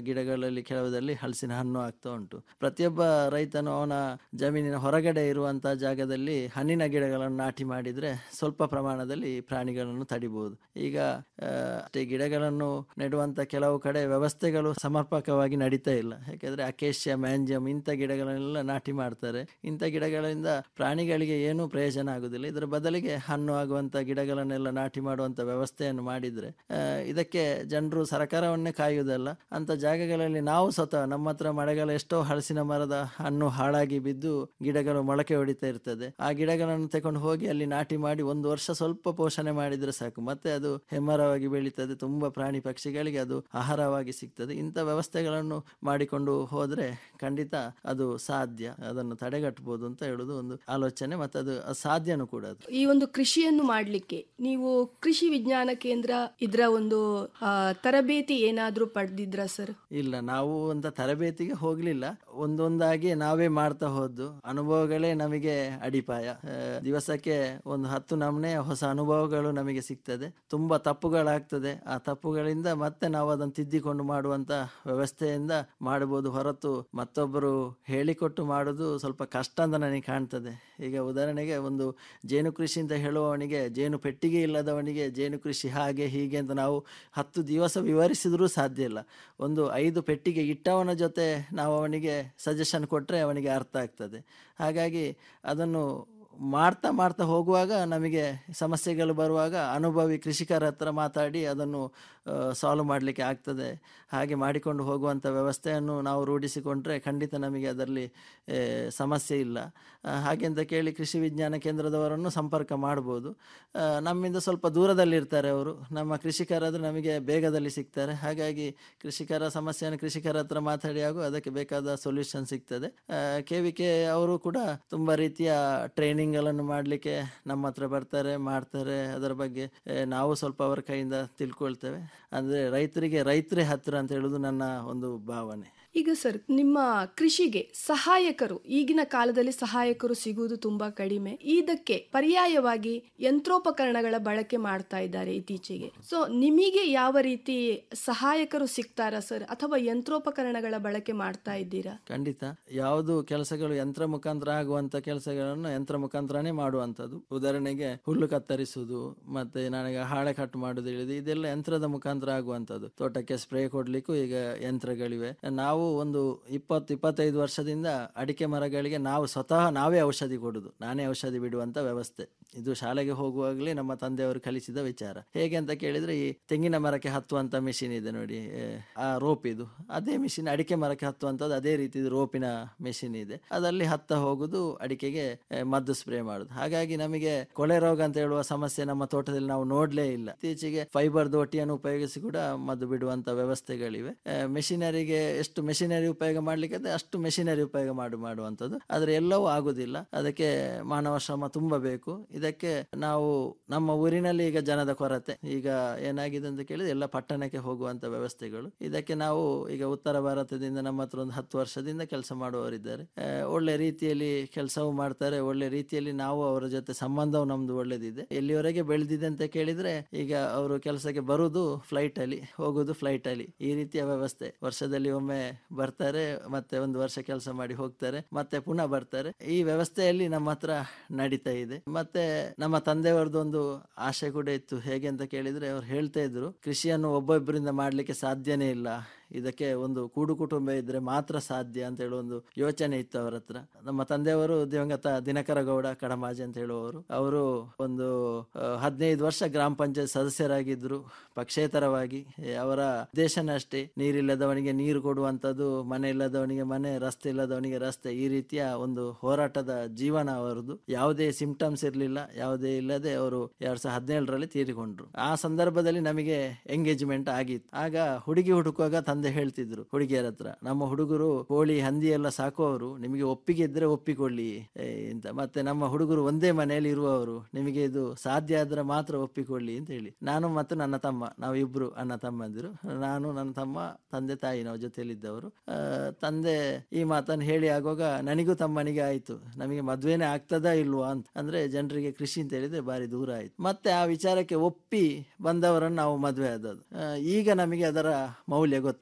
ಗಿಡಗಳಲ್ಲಿ ಕೆಲವುದಲ್ಲಿ ಹಲಸಿನ ಹಣ್ಣು ಆಗ್ತಾ ಉಂಟು ಪ್ರತಿಯೊಬ್ಬ ರೈತನು ಅವನ ಜಮೀನಿನ ಹೊರಗಡೆ ಇರುವಂತಹ ಜಾಗದಲ್ಲಿ ಹಣ್ಣಿನ ಗಿಡಗಳನ್ನು ನಾಟಿ ಮಾಡಿದ್ರೆ ಸ್ವಲ್ಪ ಪ್ರಮಾಣದಲ್ಲಿ ಪ್ರಾಣಿಗಳನ್ನು ತಡಿಬಹುದು ಈಗ ಆ, ಅಷ್ಟೇ ಗಿಡಗಳನ್ನು ನೆಡುವಂತ ಕೆಲವು ಕಡೆ ವ್ಯವಸ್ಥೆಗಳು ಸಮರ್ಪಕವಾಗಿ ನಡೀತಾ ಇಲ್ಲ ಯಾಕೆಂದ್ರೆ ಅಕೇಶಿಯಾ ಮ್ಯಾಂಜಿಯಂ ಇಂಥ ಗಿಡಗಳನ್ನೆಲ್ಲ ನಾಟಿ ಮಾಡ್ತಾರೆ ಇಂಥ ಗಿಡಗಳಿಂದ ಪ್ರಾಣಿಗಳಿಗೆ ಏನೂ ಪ್ರಯೋಜನ ಆಗುದಿಲ್ಲ ಇದರ ಬದಲಿಗೆ ಹಣ್ಣು ಆಗುವಂತ ಗಿಡಗಳನ್ನೆಲ್ಲ ನಾಟಿ ಮಾಡುವಂತ ವ್ಯವಸ್ಥೆಯನ್ನು ಮಾಡಿದ್ರೆ ಆ, ಇದಕ್ಕೆ ಜನರು ಸರಕಾರವನ್ನೇ ಕಾಯುವುದಲ್ಲ ಅಂತ ಜಾಗಗಳಲ್ಲಿ ನಾವು ಸ್ವತಃ ನಮ್ಮ ಹತ್ರ ಮಳೆಗಾಲ ಎಷ್ಟೋ ಹಲಸಿನ ಮರದ ಹಣ್ಣು ಹಾಳಾಗಿ ಬಿದ್ದು ಗಿಡಗಳು ಮೊಳಕೆ ಹೊಡಿತಾ ಇರ್ತದೆ ಆ ಗಿಡಗಳನ್ನು ತಕೊಂಡು ಹೋಗಿ ಅಲ್ಲಿ ನಾಟಿ ಮಾಡಿ ಒಂದು ವರ್ಷ ಸ್ವಲ್ಪ ಪೋಷಣೆ ಮಾಡಿದ್ರೆ ಸಾಕು ಮತ್ತೆ ಅದು ಹೆಮ್ಮರವಾಗಿ ಬೆಳೀತದೆ ತುಂಬಾ ಪ್ರಾಣಿ ಪಕ್ಷಿಗಳಿಗೆ ಅದು ಆಹಾರವಾಗಿ ಸಿಗ್ತದೆ ಇಂಥ ವ್ಯವಸ್ಥೆಗಳನ್ನು ಮಾಡಿಕೊಂಡು ಹೋದ್ರೆ ಖಂಡಿತ ಅದು ಸಾಧ್ಯ ಅದನ್ನು ತಡೆಗಟ್ಟಬಹುದು ಅಂತ ಹೇಳುದು ಒಂದು ಆಲೋಚನೆ ಮತ್ತೆ ಅದು ಸಾಧ್ಯನೂ ಕೂಡ ಅದು ಈ ಒಂದು ಕೃಷಿಯನ್ನು ಮಾಡಲಿಕ್ಕೆ ನೀವು ಕೃಷಿ ವಿಜ್ಞಾನ ಕೇಂದ್ರ ಇದರ ಒಂದು ಆ, ತರಬೇತಿ ಏನಾದ್ರೂ ಪಡೆದಿದ್ರ ಸರ್ ಇಲ್ಲ ನಾವು ಅಂತ ತರಬೇತಿಗೆ ಹೋಗ್ಲಿಲ್ಲ ಒಂದೊಂದಾಗಿ ನಾವೇ ಮಾಡ್ತಾ ಹೋದ್ದು ಅನುಭವಗಳೇ ನಮಗೆ ಅಡಿಪಾಯ ಆ, ದಿವಸಕ್ಕೆ ಒಂದು ಹತ್ತು ನಮೂನೆ ಹೊಸ ಅನುಭವಗಳು ನಮಗೆ ಸಿಗ್ತದೆ ತುಂಬಾ ತಪ್ಪುಗಳಾಗ್ತದೆ ಆ ತಪ್ಪುಗಳಿಂದ ಮತ್ತೆ ನಾವು ಅದನ್ನು ತಿದ್ದಿಕೊಂಡು ಮಾಡುವಂತ ವ್ಯವಸ್ಥೆಯಿಂದ ಮಾಡಬಹುದು ಹೊರತು ಮತ್ತೊಬ್ಬರು ಹೇಳಿಕೊಟ್ಟು ಮಾಡುದು ಸ್ವಲ್ಪ ಕಷ್ಟ ಅಂತ ನನಗೆ ಕಾಣ್ತದೆ ಈಗ ಉದಾಹರಣೆಗೆ ಒಂದು ಜೇನು ಕೃಷಿ ಅಂತ ಹೇಳುವವನಿಗೆ ಜೇನು ಪೆಟ್ಟಿಗೆ ಇಲ್ಲದವನಿಗೆ ಜೇನು ಕೃಷಿ ಹಾಗೆ ಹೀಗೆ ಅಂತ ನಾವು ಹತ್ತು ದಿವಸ ವಿವರಿಸಿದ್ರೂ ಸಾಧ್ಯ ಇಲ್ಲ ಒಂದು ಐದು ಪೆಟ್ಟಿಗೆ ಇಟ್ಟವನ ಜೊತೆ ನಾವು ಅವನಿಗೆ ಸಜೆಷನ್ ಕೊಟ್ಟರೆ ಅವನಿಗೆ ಅರ್ಥ ಆಗ್ತದೆ ಹಾಗಾಗಿ ಅದನ್ನು ಮಾಡ್ತಾ ಮಾಡ್ತಾ ಹೋಗುವಾಗ ನಮಗೆ ಸಮಸ್ಯೆಗಳು ಬರುವಾಗ ಅನುಭವಿ ಕೃಷಿಕರ ಹತ್ರ ಮಾತಾಡಿ ಅದನ್ನು ಸಾಲ್ವ್ ಮಾಡಲಿಕ್ಕೆ ಆಗ್ತದೆ ಹಾಗೆ ಮಾಡಿಕೊಂಡು ಹೋಗುವಂಥ ವ್ಯವಸ್ಥೆಯನ್ನು ನಾವು ರೂಢಿಸಿಕೊಂಡ್ರೆ ಖಂಡಿತ ನಮಗೆ ಅದರಲ್ಲಿ ಆ, ಸಮಸ್ಯೆ ಇಲ್ಲ ಆ, ಹಾಗೆಂತ ಕೇಳಿ ಕೃಷಿ ವಿಜ್ಞಾನ ಕೇಂದ್ರದವರನ್ನು ಸಂಪರ್ಕ ಮಾಡ್ಬೋದು ಆ, ನಮ್ಮಿಂದ ಸ್ವಲ್ಪ ದೂರದಲ್ಲಿರ್ತಾರೆ ಅವರು ನಮ್ಮ ಕೃಷಿಕರಾದ್ರೆ ನಮಗೆ ಬೇಗದಲ್ಲಿ ಸಿಗ್ತಾರೆ ಹಾಗಾಗಿ ಕೃಷಿಕರ ಸಮಸ್ಯೆಯನ್ನು ಕೃಷಿಕರ ಹತ್ರ ಮಾತಾಡಿ ಹಾಗೂ ಅದಕ್ಕೆ ಬೇಕಾದ ಸೊಲ್ಯೂಷನ್ ಸಿಗ್ತದೆ ಕೆ ವಿ ಕೆ ಅವರು ಕೂಡ ತುಂಬ ರೀತಿಯ ಟ್ರೈನಿಂಗ್ಗಳನ್ನು ಮಾಡಲಿಕ್ಕೆ ನಮ್ಮ ಹತ್ರ ಬರ್ತಾರೆ ಮಾಡ್ತಾರೆ ಅದರ ಬಗ್ಗೆ ಆ, ನಾವು ಸ್ವಲ್ಪ ಅವರ ಕೈಯಿಂದ ತಿಳ್ಕೊಳ್ತೇವೆ ಅಂದರೆ ರೈತರಿಗೆ ರೈತರೇ ಹತ್ತಿರ ಅಂತ ಹೇಳುವುದು ನನ್ನ ಒಂದು ಭಾವನೆ ಈಗ ಸರ್ ನಿಮ್ಮ ಕೃಷಿಗೆ ಸಹಾಯಕರು ಈಗಿನ ಕಾಲದಲ್ಲಿ ಸಹಾಯಕರು ಸಿಗುವುದು ತುಂಬಾ ಕಡಿಮೆ ಇದಕ್ಕೆ ಪರ್ಯಾಯವಾಗಿ ಯಂತ್ರೋಪಕರಣಗಳ ಬಳಕೆ ಮಾಡ್ತಾ ಇದ್ದಾರೆ ಇತ್ತೀಚೆಗೆ ಸೊ ನಿಮಗೆ ಯಾವ ರೀತಿ ಸಹಾಯಕರು ಸಿಗ್ತಾರಾ ಸರ್ ಅಥವಾ ಯಂತ್ರೋಪಕರಣಗಳ ಬಳಕೆ ಮಾಡ್ತಾ ಇದ್ದೀರಾ ಖಂಡಿತ ಯಾವುದು ಕೆಲಸಗಳು ಯಂತ್ರ ಮುಖಾಂತರ ಆಗುವಂತ ಕೆಲಸಗಳನ್ನು ಯಂತ್ರ ಮುಖಾಂತರನೇ ಮಾಡುವಂಥದ್ದು ಉದಾಹರಣೆಗೆ ಹುಲ್ಲು ಕತ್ತರಿಸುವುದು ಮತ್ತೆ ನನಗೆ ಹಾಳೆ ಕಟ್ ಮಾಡುದು ಹೇಳಿದೆ ಇದೆಲ್ಲ ಯಂತ್ರದ ಮುಖಾಂತರ ಆಗುವಂಥದ್ದು ತೋಟಕ್ಕೆ ಸ್ಪ್ರೇ ಕೊಡ್ಲಿಕ್ಕೂ ಈಗ ಯಂತ್ರಗಳಿವೆ ನಾವು ಒಂದು ಇಪ್ಪತ್ತು ಇಪ್ಪತ್ತೈದು ವರ್ಷದಿಂದ ಅಡಿಕೆ ಮರಗಳಿಗೆ ನಾವು ಸ್ವತಃ ನಾವೇ ಔಷಧಿ ಕೊಡುದು ನಾನೇ ಔಷಧಿ ಬಿಡುವಂತ ವ್ಯವಸ್ಥೆ ಇದು ಶಾಲೆಗೆ ಹೋಗುವಾಗಲೇ ನಮ್ಮ ತಂದೆಯವರು ಕಲಿಸಿದ ವಿಚಾರ ಹೇಗೆ ಅಂತ ಕೇಳಿದ್ರೆ ಈ ತೆಂಗಿನ ಮರಕ್ಕೆ ಹತ್ತುವಂತ ಮಿಷಿನ್ ಇದೆ ನೋಡಿ ಏ, ಆ ರೋಪ್ ಇದು ಅದೇ ಮಿಷಿನ್ ಅಡಿಕೆ ಮರಕ್ಕೆ ಹತ್ತುವಂಥದ್ದು ಅದೇ ರೀತಿ ರೋಪಿನ ಮಿಷಿನ್ ಇದೆ ಅದಲ್ಲಿ ಹತ್ತ ಹೋಗುದು ಅಡಿಕೆಗೆ ಏ, ಮದ್ದು ಸ್ಪ್ರೇ ಮಾಡುದು ಹಾಗಾಗಿ ನಮಗೆ ಕೊಳೆ ರೋಗ ಅಂತ ಹೇಳುವ ಸಮಸ್ಯೆ ನಮ್ಮ ತೋಟದಲ್ಲಿ ನಾವು ನೋಡ್ಲೇ ಇಲ್ಲ ಇತ್ತೀಚೆಗೆ ಫೈಬರ್ ದೋಟಿಯನ್ನು ಉಪಯೋಗಿಸಿ ಕೂಡ ಮದ್ದು ಬಿಡುವಂತ ವ್ಯವಸ್ಥೆಗಳಿವೆ ಮೆಷಿನರಿಗೆ ಎಷ್ಟು ಮೆಷಿನರಿ ಉಪಯೋಗ ಮಾಡ್ಲಿಕ್ಕೆ ಇದೆ ಅಷ್ಟು ಮೆಷಿನರಿ ಉಪಯೋಗ ಮಾಡಿ ಮಾಡುವಂಥದ್ದು ಆದ್ರೆ ಎಲ್ಲವೂ ಆಗುದಿಲ್ಲ ಅದಕ್ಕೆ ಮಾನವ ಶ್ರಮ ತುಂಬ ಬೇಕು ಇದಕ್ಕೆ ನಾವು ನಮ್ಮ ಊರಿನಲ್ಲಿ ಈಗ ಜನದ ಕೊರತೆ ಈಗ ಏನಾಗಿದೆ ಅಂತ ಕೇಳಿದ್ರೆ ಎಲ್ಲ ಪಟ್ಟಣಕ್ಕೆ ಹೋಗುವಂತ ವ್ಯವಸ್ಥೆಗಳು ಇದಕ್ಕೆ ನಾವು ಈಗ ಉತ್ತರ ಭಾರತದಿಂದ ನಮ್ಮ ಹತ್ರ ಒಂದು ಹತ್ತು ವರ್ಷದಿಂದ ಕೆಲಸ ಮಾಡುವವರಿದ್ದಾರೆ ಆ, ಒಳ್ಳೆ ರೀತಿಯಲ್ಲಿ ಕೆಲಸವೂ ಮಾಡ್ತಾರೆ ಒಳ್ಳೆ ರೀತಿಯಲ್ಲಿ ನಾವು ಅವರ ಜೊತೆ ಸಂಬಂಧವು ನಮ್ದು ಒಳ್ಳೇದಿದೆ ಎಲ್ಲಿವರೆಗೆ ಬೆಳೆದಿದೆ ಅಂತ ಕೇಳಿದ್ರೆ ಈಗ ಅವರು ಕೆಲಸಕ್ಕೆ ಬರುವುದು ಫ್ಲೈಟ್ ಅಲ್ಲಿ ಹೋಗುದು ಫ್ಲೈಟ್ ಅಲ್ಲಿ ಈ ರೀತಿಯ ವ್ಯವಸ್ಥೆ ವರ್ಷದಲ್ಲಿ ಒಮ್ಮೆ ಬರ್ತಾರೆ ಮತ್ತೆ ಒಂದು ವರ್ಷ ಕೆಲಸ ಮಾಡಿ ಹೋಗ್ತಾರೆ ಮತ್ತೆ ಪುನಃ ಬರ್ತಾರೆ ಈ ವ್ಯವಸ್ಥೆಯಲ್ಲಿ ನಮ್ಮ ಹತ್ರ ನಡೀತಾ ಇದೆ ಮತ್ತೆ ನಮ್ಮ ತಂದೆಯವರದ್ದು ಒಂದು ಆಶೆ ಕೂಡ ಇತ್ತು ಹೇಗೆ ಅಂತ ಕೇಳಿದ್ರೆ ಅವ್ರು ಹೇಳ್ತಾ ಇದ್ರು ಕೃಷಿಯನ್ನು ಒಬ್ಬೊಬ್ಬರಿಂದ ಮಾಡ್ಲಿಕ್ಕೆ ಸಾಧ್ಯನೇ ಇಲ್ಲ ಇದಕ್ಕೆ ಒಂದು ಕೂಡು ಕುಟುಂಬ ಇದ್ರೆ ಮಾತ್ರ ಸಾಧ್ಯ ಅಂತ ಹೇಳುವ ಒಂದು ಯೋಚನೆ ಇತ್ತು ಅವರ ಹತ್ರ ನಮ್ಮ ತಂದೆಯವರು ದಿವಂಗತ ದಿನಕರ ಗೌಡ ಕಡಮಾಜಿ ಅಂತ ಹೇಳುವವರು ಅವರು ಒಂದು ಆ, ಹದಿನೈದು ವರ್ಷ ಗ್ರಾಮ ಪಂಚಾಯತ್ ಸದಸ್ಯರಾಗಿದ್ರು ಪಕ್ಷೇತರವಾಗಿ ಏ, ಅವರ ಉದ್ದೇಶನ ಅಷ್ಟೇ ನೀರಿಲ್ಲದವನಿಗೆ ನೀರು ಕೊಡುವಂಥದ್ದು ಮನೆ ಇಲ್ಲದವನಿಗೆ ಮನೆ ರಸ್ತೆ ಇಲ್ಲದವನಿಗೆ ರಸ್ತೆ ಈ ರೀತಿಯ ಒಂದು ಹೋರಾಟದ ಜೀವನ ಅವರದು ಯಾವುದೇ ಸಿಂಪ್ಟಮ್ಸ್ ಇರಲಿಲ್ಲ ಯಾವುದೇ ಇಲ್ಲದೆ ಅವರು ಎರಡ್ ಸಾವಿರದ ಹದಿನೇಳರಲ್ಲಿ ತೀರಿಕೊಂಡ್ರು ಆ ಸಂದರ್ಭದಲ್ಲಿ ನಮಗೆ ಎಂಗೇಜ್ಮೆಂಟ್ ಆಗಿತ್ತು ಆಗ ಹುಡುಗಿ ಹುಡುಕುವಾಗ ತಂದೆ ಹೇಳ್ತಿದ್ರು ಹುಡುಗಿಯರ ಹತ್ರ ನಮ್ಮ ಹುಡುಗರು ಕೋಳಿ ಹಂದಿ ಎಲ್ಲ ಸಾಕುವವರು ನಿಮಗೆ ಒಪ್ಪಿಗೆ ಇದ್ರೆ ಒಪ್ಪಿಕೊಳ್ಳಿ ಏ, ಅಂತ ಮತ್ತೆ ನಮ್ಮ ಹುಡುಗರು ಒಂದೇ ಮನೆಯಲ್ಲಿ ಇರುವವರು ನಿಮಗೆ ಇದು ಸಾಧ್ಯ ಆದ್ರೆ ಮಾತ್ರ ಒಪ್ಪಿಕೊಳ್ಳಿ ಅಂತ ಹೇಳಿ ನಾನು ಮತ್ತು ನನ್ನ ತಮ್ಮ ನಾವು ಇಬ್ರು ಅಣ್ಣ ತಮ್ಮಂದಿರು ನಾನು ನನ್ನ ತಮ್ಮ ತಂದೆ ತಾಯಿ ನಾವು ಜೊತೆಯಲ್ಲಿದ್ದವರು ಆ, ತಂದೆ ಈ ಮಾತನ್ನು ಹೇಳಿ ಆಗುವಾಗ ನನಗೂ ತಮ್ಮನಿಗೆ ಆಯ್ತು ನಮಗೆ ಮದ್ವೆನೇ ಆಗ್ತದಾ ಇಲ್ವಾ ಅಂತ ಅಂದ್ರೆ ಜನರಿಗೆ ಕೃಷಿ ಅಂತ ಹೇಳಿದ್ರೆ ಬಾರಿ ದೂರ ಆಯ್ತು ಮತ್ತೆ ಆ ವಿಚಾರಕ್ಕೆ ಒಪ್ಪಿ ಬಂದವರನ್ನು ನಾವು ಮದುವೆ ಆದದ್ದು ಆ, ಈಗ ನಮಗೆ ಅದರ ಮೌಲ್ಯ ಗೊತ್ತಾಗ್ತದೆ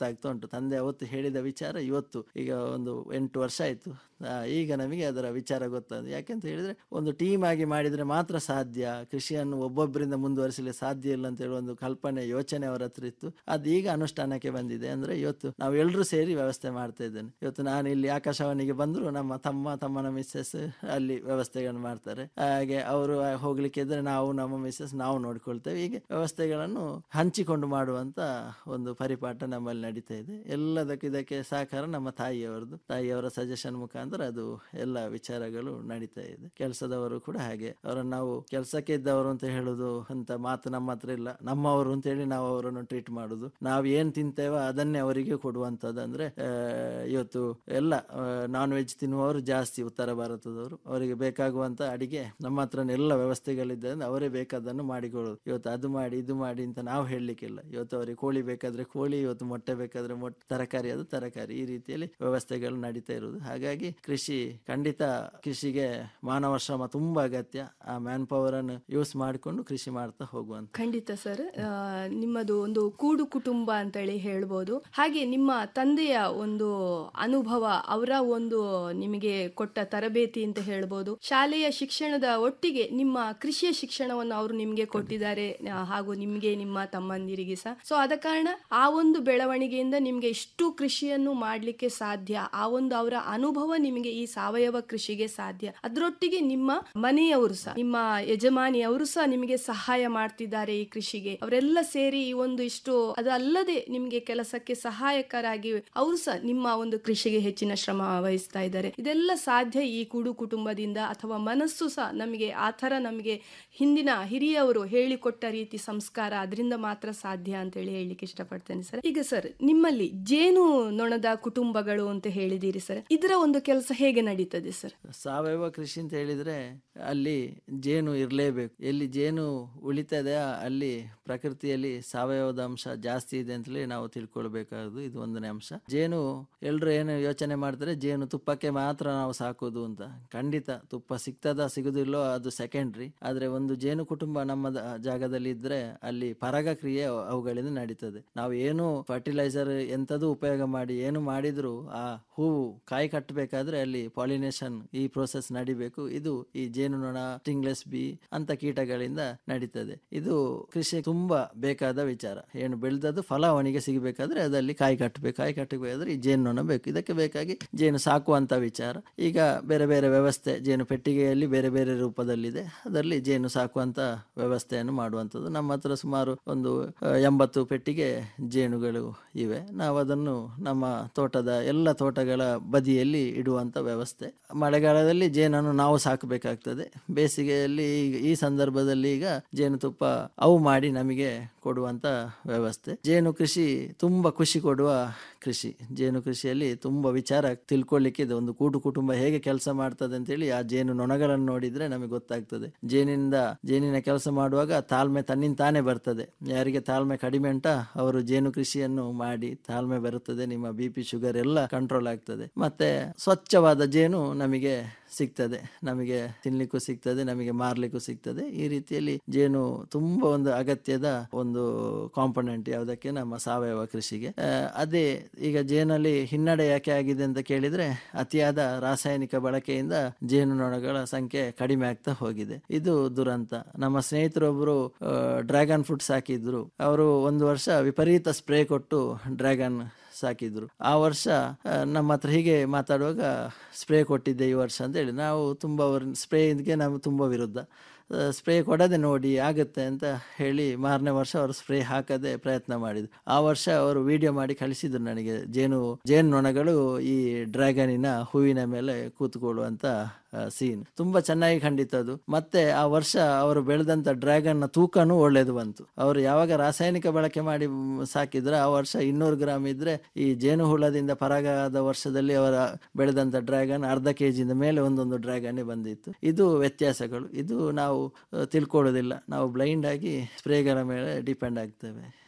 ಗೊತ್ತಾಗ್ತಾ ಉಂಟು ತಂದೆ ಅವತ್ತು ಹೇಳಿದ ವಿಚಾರ ಇವತ್ತು ಈಗ ಒಂದು ಎಂಟು ವರ್ಷ ಆಯ್ತು ಆ, ಈಗ ನಮಗೆ ಅದರ ವಿಚಾರ ಗೊತ್ತಾದ ಯಾಕೆಂತ ಹೇಳಿದ್ರೆ ಒಂದು ಟೀಮ್ ಆಗಿ ಮಾಡಿದ್ರೆ ಮಾತ್ರ ಸಾಧ್ಯ ಕೃಷಿಯನ್ನು ಒಬ್ಬೊಬ್ಬರಿಂದ ಮುಂದುವರಿಸಲಿ ಸಾಧ್ಯ ಇಲ್ಲ ಅಂತ ಹೇಳುವ ಒಂದು ಕಲ್ಪನೆ ಯೋಚನೆ ಅವರ ಹತ್ರ ಇತ್ತು ಅದು ಈಗ ಅನುಷ್ಠಾನಕ್ಕೆ ಬಂದಿದೆ ಅಂದ್ರೆ ಇವತ್ತು ನಾವು ಎಲ್ಲರೂ ಸೇರಿ ವ್ಯವಸ್ಥೆ ಮಾಡ್ತಾ ಇದ್ದೇನೆ ಇವತ್ತು ನಾನು ಇಲ್ಲಿ ಆಕಾಶವಾಣಿಗೆ ಬಂದ್ರು ನಮ್ಮ ತಮ್ಮ ತಮ್ಮನ ಮಿಸ್ಸಸ್ ಅಲ್ಲಿ ವ್ಯವಸ್ಥೆಗಳನ್ನು ಮಾಡ್ತಾರೆ ಹಾಗೆ ಅವರು ಹೋಗ್ಲಿಕ್ಕೆ ಇದ್ರೆ ನಾವು ನಮ್ಮ ಮಿಸ್ಸಸ್ ನಾವು ನೋಡ್ಕೊಳ್ತೇವೆ ಹೀಗೆ ವ್ಯವಸ್ಥೆಗಳನ್ನು ಹಂಚಿಕೊಂಡು ಮಾಡುವಂತ ಒಂದು ಪರಿಪಾಠ ನಮ್ಮಲ್ಲಿ ನಡೀತಾ ಇದೆ ಎಲ್ಲದಕ್ಕೆ ಇದಕ್ಕೆ ಸಹಕಾರ ನಮ್ಮ ತಾಯಿಯವರದು ತಾಯಿಯವರ ಸಜೆಷನ್ ಮುಖಾಂತರ ಅದು ಎಲ್ಲ ವಿಚಾರಗಳು ನಡೀತಾ ಇದೆ ಕೆಲಸದವರು ಕೂಡ ಹಾಗೆ ಅವರನ್ನು ನಾವು ಕೆಲಸಕ್ಕೆ ಇದ್ದವರು ಅಂತ ಹೇಳುದು ಅಂತ ಮಾತು ನಮ್ಮ ಹತ್ರ ಇಲ್ಲ ನಮ್ಮವರು ಅಂತ ಹೇಳಿ ನಾವು ಅವರನ್ನು ಟ್ರೀಟ್ ಮಾಡುದು ನಾವು ಏನ್ ತಿಂತೇವೋ ಅದನ್ನೇ ಅವರಿಗೆ ಕೊಡುವಂತದ್ದು ಅಂದ್ರೆ ಆ, ಇವತ್ತು ಎಲ್ಲ ನಾನ್ ವೆಜ್ ತಿನ್ನುವವರು ಜಾಸ್ತಿ ಉತ್ತರ ಭಾರತದವರು ಅವರಿಗೆ ಬೇಕಾಗುವಂತ ಅಡಿಗೆ ನಮ್ಮ ಹತ್ರ ಎಲ್ಲ ವ್ಯವಸ್ಥೆಗಳಿದ್ದ ಅವರೇ ಬೇಕಾದನ್ನು ಮಾಡಿಕೊಳ್ಳೋದು ಇವತ್ತು ಅದು ಮಾಡಿ ಇದು ಮಾಡಿ ಅಂತ ನಾವು ಹೇಳಲಿಕ್ಕಿಲ್ಲ ಇವತ್ತು ಅವರಿಗೆ ಕೋಳಿ ಬೇಕಾದ್ರೆ ಕೋಳಿ ಇವತ್ತು ಮೊಟ್ಟೆ ಬೇಕಾದ್ರೆ ಮೊಟ್ಟೆ ತರಕಾರಿ ಅದು ತರಕಾರಿ ಈ ರೀತಿಯಲ್ಲಿ ವ್ಯವಸ್ಥೆಗಳು ನಡೀತಾ ಇರುವುದು ಹಾಗಾಗಿ ಕೃಷಿ ಖಂಡಿತ ಕೃಷಿಗೆ ಮಾನವ ಶ್ರಮ ತುಂಬಾ ಅಗತ್ಯ ಆ ಮ್ಯಾನ್ ಪವರ್ ಅನ್ನು ಯೂಸ್ ಮಾಡಿಕೊಂಡು ಕೃಷಿ ಮಾಡ್ತಾ ಹೋಗುವಂತ ಖಂಡಿತ ಸರ್ ಆ, ನಿಮ್ಮದು ಒಂದು ಕೂಡು ಕುಟುಂಬ ಅಂತೇಳಿ ಹೇಳ್ಬೋದು ಹಾಗೆ ನಿಮ್ಮ ತಂದೆಯ ಒಂದು ಅನುಭವ ಅವರ ಒಂದು ನಿಮಗೆ ಕೊಟ್ಟ ತರಬೇತಿ ಅಂತ ಹೇಳ್ಬೋದು ಶಾಲೆಯ ಶಿಕ್ಷಣದ ಒಟ್ಟಿಗೆ ನಿಮ್ಮ ಕೃಷಿಯ ಶಿಕ್ಷಣವನ್ನು ಅವರು ನಿಮಗೆ ಕೊಟ್ಟಿದ್ದಾರೆ ಆ, ಹಾಗೂ ನಿಮಗೆ ನಿಮ್ಮ ತಮ್ಮಂದಿರಿಗೆ ಸಹ ಸೊ ಆದ ಕಾರಣ ಆ ಒಂದು ಬೆಳವಣಿಗೆಯಿಂದ ನಿಮಗೆ ಇಷ್ಟು ಕೃಷಿಯನ್ನು ಮಾಡಲಿಕ್ಕೆ ಸಾಧ್ಯ ಆ ಒಂದು ಅವರ ಅನುಭವ ನಿಮಗೆ ಈ ಸಾವಯವ ಕೃಷಿಗೆ ಸಾಧ್ಯ ಅದರೊಟ್ಟಿಗೆ ನಿಮ್ಮ ಮನೆಯವರು ಸಹ ನಿಮ್ಮ ಯಜಮಾನಿಯವರು ಸಹ ನಿಮಗೆ ಸಹಾಯ ಮಾಡ್ತಿದ್ದಾರೆ ಈ ಕೃಷಿಗೆ ಅವರೆಲ್ಲ ಸೇರಿ ಈ ಒಂದು ಇಷ್ಟು ಅದಲ್ಲದೆ ನಿಮಗೆ ಕೆಲಸಕ್ಕೆ ಸಹಾಯಕರಾಗಿ ಅವರು ಸಹ ನಿಮ್ಮ ಒಂದು ಕೃಷಿಗೆ ಹೆಚ್ಚಿನ ಶ್ರಮ ವಹಿಸ್ತಾ ಇದ್ದಾರೆ ಇದೆಲ್ಲ ಸಾಧ್ಯ ಈ ಕೂಡು ಕುಟುಂಬದಿಂದ ಅಥವಾ ಮನಸ್ಸು ಸಹ ನಮಗೆ ಆ ಥರ ನಮಗೆ ಹಿಂದಿನ ಹಿರಿಯವರು ಹೇಳಿಕೊಟ್ಟ ರೀತಿ ಸಂಸ್ಕಾರ ಅದರಿಂದ ಮಾತ್ರ ಸಾಧ್ಯ ಅಂತ ಹೇಳಿ ಹೇಳಲಿಕ್ಕೆ ಇಷ್ಟಪಡ್ತೇನೆ ಸರ್ ಈಗ ಸರ್ ನಿಮ್ಮಲ್ಲಿ ಜೇನು ನೊಣದ ಕುಟುಂಬಗಳು ಅಂತ ಹೇಳಿದ್ದೀರಿ ಸರ್ ಇದರ ಒಂದು ಕೆಲಸ ಹೇಗೆ ನಡೀತದೆ ಸರ್ ಸಾವಯವ ಕೃಷಿ ಅಂತ ಹೇಳಿದ್ರೆ ಅಲ್ಲಿ ಜೇನು ಇರಲೇಬೇಕು ಎಲ್ಲಿ ಜೇನು ಉಳಿತದೆ ಅಲ್ಲಿ ಪ್ರಕೃತಿಯಲ್ಲಿ ಸಾವಯವದ ಅಂಶ ಜಾಸ್ತಿ ಇದೆ ಅಂತೇಳಿ ನಾವು ತಿಳ್ಕೊಳ್ಬೇಕಾದ್ದು ಇದು ಒಂದನೇ ಅಂಶ ಜೇನು ಎಲ್ರು ಏನು ಯೋಚನೆ ಮಾಡ್ತಾರೆ ಜೇನು ತುಪ್ಪಕ್ಕೆ ಮಾತ್ರ ನಾವು ಸಾಕೋದು ಅಂತ ಖಂಡಿತ ತುಪ್ಪ ಸಿಗ್ತದ ಸಿಗುದಿಲ್ಲೋ ಅದು ಸೆಕೆಂಡ್ರಿ ಆದ್ರೆ ಒಂದು ಜೇನು ಕುಟುಂಬ ನಮ್ಮ ದ- ಜಾಗದಲ್ಲಿ ಇದ್ರೆ ಅಲ್ಲಿ ಪರಾಗ ಕ್ರಿಯೆ ಅವುಗಳಿಂದ ನಡೀತದೆ ನಾವು ಏನು ಫರ್ಟಿಲೈಸರ್ ಎಂತದು ಉಪಯೋಗ ಮಾಡಿ ಏನು ಮಾಡಿದ್ರು ಆ ಹೂವು ಕಾಯಿ ಕಟ್ಟಬೇಕಾದ್ರೆ ಅಲ್ಲಿ ಪಾಲಿನೇಷನ್ ಈ ಪ್ರೋಸೆಸ್ ನಡಿಬೇಕು ಇದು ಈ ಜೇನುನೊಣ ಸ್ಟಿಂಗ್ಲೆಸ್ ಬಿ ಅಂತ ಕೀಟಗಳಿಂದ ನಡೀತದೆ ಇದು ಕೃಷಿ ತುಂಬಾ ಬೇಕಾದ ವಿಚಾರ ಏನು ಬೆಳೆದದ್ದು ಫಲ ಅವನಿಗೆ ಸಿಗಬೇಕಾದ್ರೆ ಅದಲ್ಲಿ ಕಾಯಿ ಕಟ್ಟಬೇಕು ಕಾಯಿ ಕಟ್ಟಬೇಕಾದ್ರೆ ಈ ಜೇನುನೊಣ ಬೇಕು ಇದಕ್ಕೆ ಬೇಕಾಗಿ ಜೇನು ಸಾಕುವಂತ ವಿಚಾರ ಈಗ ಬೇರೆ ಬೇರೆ ವ್ಯವಸ್ಥೆ ಜೇನು ಪೆಟ್ಟಿಗೆಯಲ್ಲಿ ಬೇರೆ ಬೇರೆ ರೂಪದಲ್ಲಿದೆ ಅದರಲ್ಲಿ ಜೇನು ಸಾಕುವಂತ ವ್ಯವಸ್ಥೆಯನ್ನು ಮಾಡುವಂಥದ್ದು ನಮ್ಮ ಹತ್ರ ಸುಮಾರು ಒಂದು ಆ, ಎಂಬತ್ತು ಪೆಟ್ಟಿಗೆ ಜೇನುಗಳು ಇವೆ ನಾವು ಅದನ್ನು ನಮ್ಮ ತೋಟದ ಎಲ್ಲ ತೋಟಗಳ ಬದಿಯಲ್ಲಿ ಇಡುವಂತ ವ್ಯವಸ್ಥೆ ಮಳೆಗಾಲದಲ್ಲಿ ಜೇನನ್ನು ನಾವು ಸಾಕಬೇಕಾಗ್ತದೆ ಬೇಸಿಗೆಯಲ್ಲಿ ಈಗ ಈ ಸಂದರ್ಭದಲ್ಲಿ ಈಗ ಜೇನುತುಪ್ಪ ಅವು ಮಾಡಿ ನಮಗೆ ಕೊಡುವಂತ ವ್ಯವಸ್ಥೆ ಜೇನು ಕೃಷಿ ತುಂಬಾ ಖುಷಿ ಕೊಡುವ ಕೃಷಿ ಜೇನು ಕೃಷಿಯಲ್ಲಿ ತುಂಬಾ ವಿಚಾರ ತಿಳ್ಕೊಳ್ಳಿಕ್ಕೆ ಇದೆ ಒಂದು ಕೂಟು ಕುಟುಂಬ ಹೇಗೆ ಕೆಲಸ ಮಾಡ್ತದೆ ಅಂತೇಳಿ ಆ ಜೇನು ನೊಣಗಳನ್ನು ನೋಡಿದ್ರೆ ನಮಗೆ ಗೊತ್ತಾಗ್ತದೆ ಜೇನಿಂದ ಜೇನಿನ ಕೆಲಸ ಮಾಡುವಾಗ ತಾಳ್ಮೆ ತನ್ನಿಂದ ತಾನೇ ಬರ್ತದೆ ಯಾರಿಗೆ ತಾಳ್ಮೆ ಕಡಿಮೆ ಉಂಟಾ ಅವರು ಜೇನು ಕೃಷಿಯನ್ನು ಮಾಡಿ ತಾಳ್ಮೆ ಬರುತ್ತದೆ ನಿಮ್ಮ ಬಿ ಪಿ ಶುಗರ್ ಎಲ್ಲ ಕಂಟ್ರೋಲ್ ಆಗ್ತದೆ ಮತ್ತೆ ಸ್ವಚ್ಛವಾದ ಜೇನು ನಮಗೆ ಸಿಗ್ತದೆ ನಮಗೆ ತಿನ್ಲಿಕ್ಕೂ ಸಿಗ್ತದೆ ನಮಗೆ ಮಾರ್ಲಿಕ್ಕೂ ಸಿಗ್ತದೆ ಈ ರೀತಿಯಲ್ಲಿ ಜೇನು ತುಂಬಾ ಒಂದು ಅಗತ್ಯದ ಒಂದು ಕಾಂಪೊನೆಂಟ್ ಯಾವುದಕ್ಕೆ ನಮ್ಮ ಸಾವಯವ ಕೃಷಿಗೆ ಆ, ಅದೇ ಈಗ ಜೇನಲ್ಲಿ ಹಿನ್ನಡೆ ಯಾಕೆ ಆಗಿದೆ ಅಂತ ಕೇಳಿದ್ರೆ ಅತಿಯಾದ ರಾಸಾಯನಿಕ ಬಳಕೆಯಿಂದ ಜೇನುನೊಣಗಳ ಸಂಖ್ಯೆ ಕಡಿಮೆ ಆಗ್ತಾ ಹೋಗಿದೆ ಇದು ದುರಂತ ನಮ್ಮ ಸ್ನೇಹಿತರೊಬ್ಬರು ಡ್ರ್ಯಾಗನ್ ಫ್ರೂಟ್ ಸಾಕಿದ್ರು ಅವರು ಒಂದು ವರ್ಷ ವಿಪರೀತ ಸ್ಪ್ರೇ ಕೊಟ್ಟು ಡ್ರ್ಯಾಗನ್ ಸಾಕಿದ್ರು ಆ ವರ್ಷ ಆ, ನಮ್ಮ ಹತ್ರ ಹೀಗೆ ಮಾತಾಡುವಾಗ ಸ್ಪ್ರೇ ಕೊಟ್ಟಿದ್ದೆ ಈ ವರ್ಷ ಅಂತ ಹೇಳಿ ನಾವು ತುಂಬ ಅವ್ರ ಸ್ಪ್ರೇಗೆ ನಾವು ತುಂಬ ವಿರುದ್ಧ ಸ್ಪ್ರೇ ಕೊಡದೆ ನೋಡಿ ಆಗುತ್ತೆ ಅಂತ ಹೇಳಿ ಮಾರನೇ ವರ್ಷ ಅವರು ಸ್ಪ್ರೇ ಹಾಕದೆ ಪ್ರಯತ್ನ ಮಾಡಿದ್ರು ಆ ವರ್ಷ ಅವರು ವಿಡಿಯೋ ಮಾಡಿ ಕಳಿಸಿದ್ರು ನನಗೆ ಜೇನು ಜೇನು ನೊಣಗಳು ಈ ಡ್ರ್ಯಾಗನಿನ ಹೂವಿನ ಮೇಲೆ ಕೂತ್ಕೊಳ್ಳುವಂತ ಸೀನ್ ತುಂಬಾ ಚೆನ್ನಾಗಿ ಕಂಡಿತ್ತು ಅದು ಮತ್ತೆ ಆ ವರ್ಷ ಅವರು ಬೆಳೆದಂತ ಡ್ರ್ಯಾಗನ್ ನ ತೂಕನೂ ಒಳ್ಳೇದು ಬಂತು ಅವರು ಯಾವಾಗ ರಾಸಾಯನಿಕ ಬಳಕೆ ಮಾಡಿ ಮ್, ಸಾಕಿದ್ರೆ ಆ ವರ್ಷ ಇನ್ನೂರು ಗ್ರಾಮ್ ಇದ್ರೆ ಈ ಜೇನು ಹುಳದಿಂದ ಪರಾಗ ಆದ ವರ್ಷದಲ್ಲಿ ಅವರ ಬೆಳೆದಂತ ಡ್ರ್ಯಾಗನ್ ಅರ್ಧ ಕೆಜಿಯಿಂದ ಮೇಲೆ ಒಂದೊಂದು ಡ್ರ್ಯಾಗನ್ ಬಂದಿತ್ತು ಇದು ವ್ಯತ್ಯಾಸಗಳು ಇದು ನಾವು ಆ, ತಿಳ್ಕೊಳ್ಳೋದಿಲ್ಲ ನಾವು ಬ್ಲೈಂಡ್ ಆಗಿ ಸ್ಪ್ರೇಗಳ ಮೇಲೆ ಡಿಪೆಂಡ್ ಆಗ್ತೇವೆ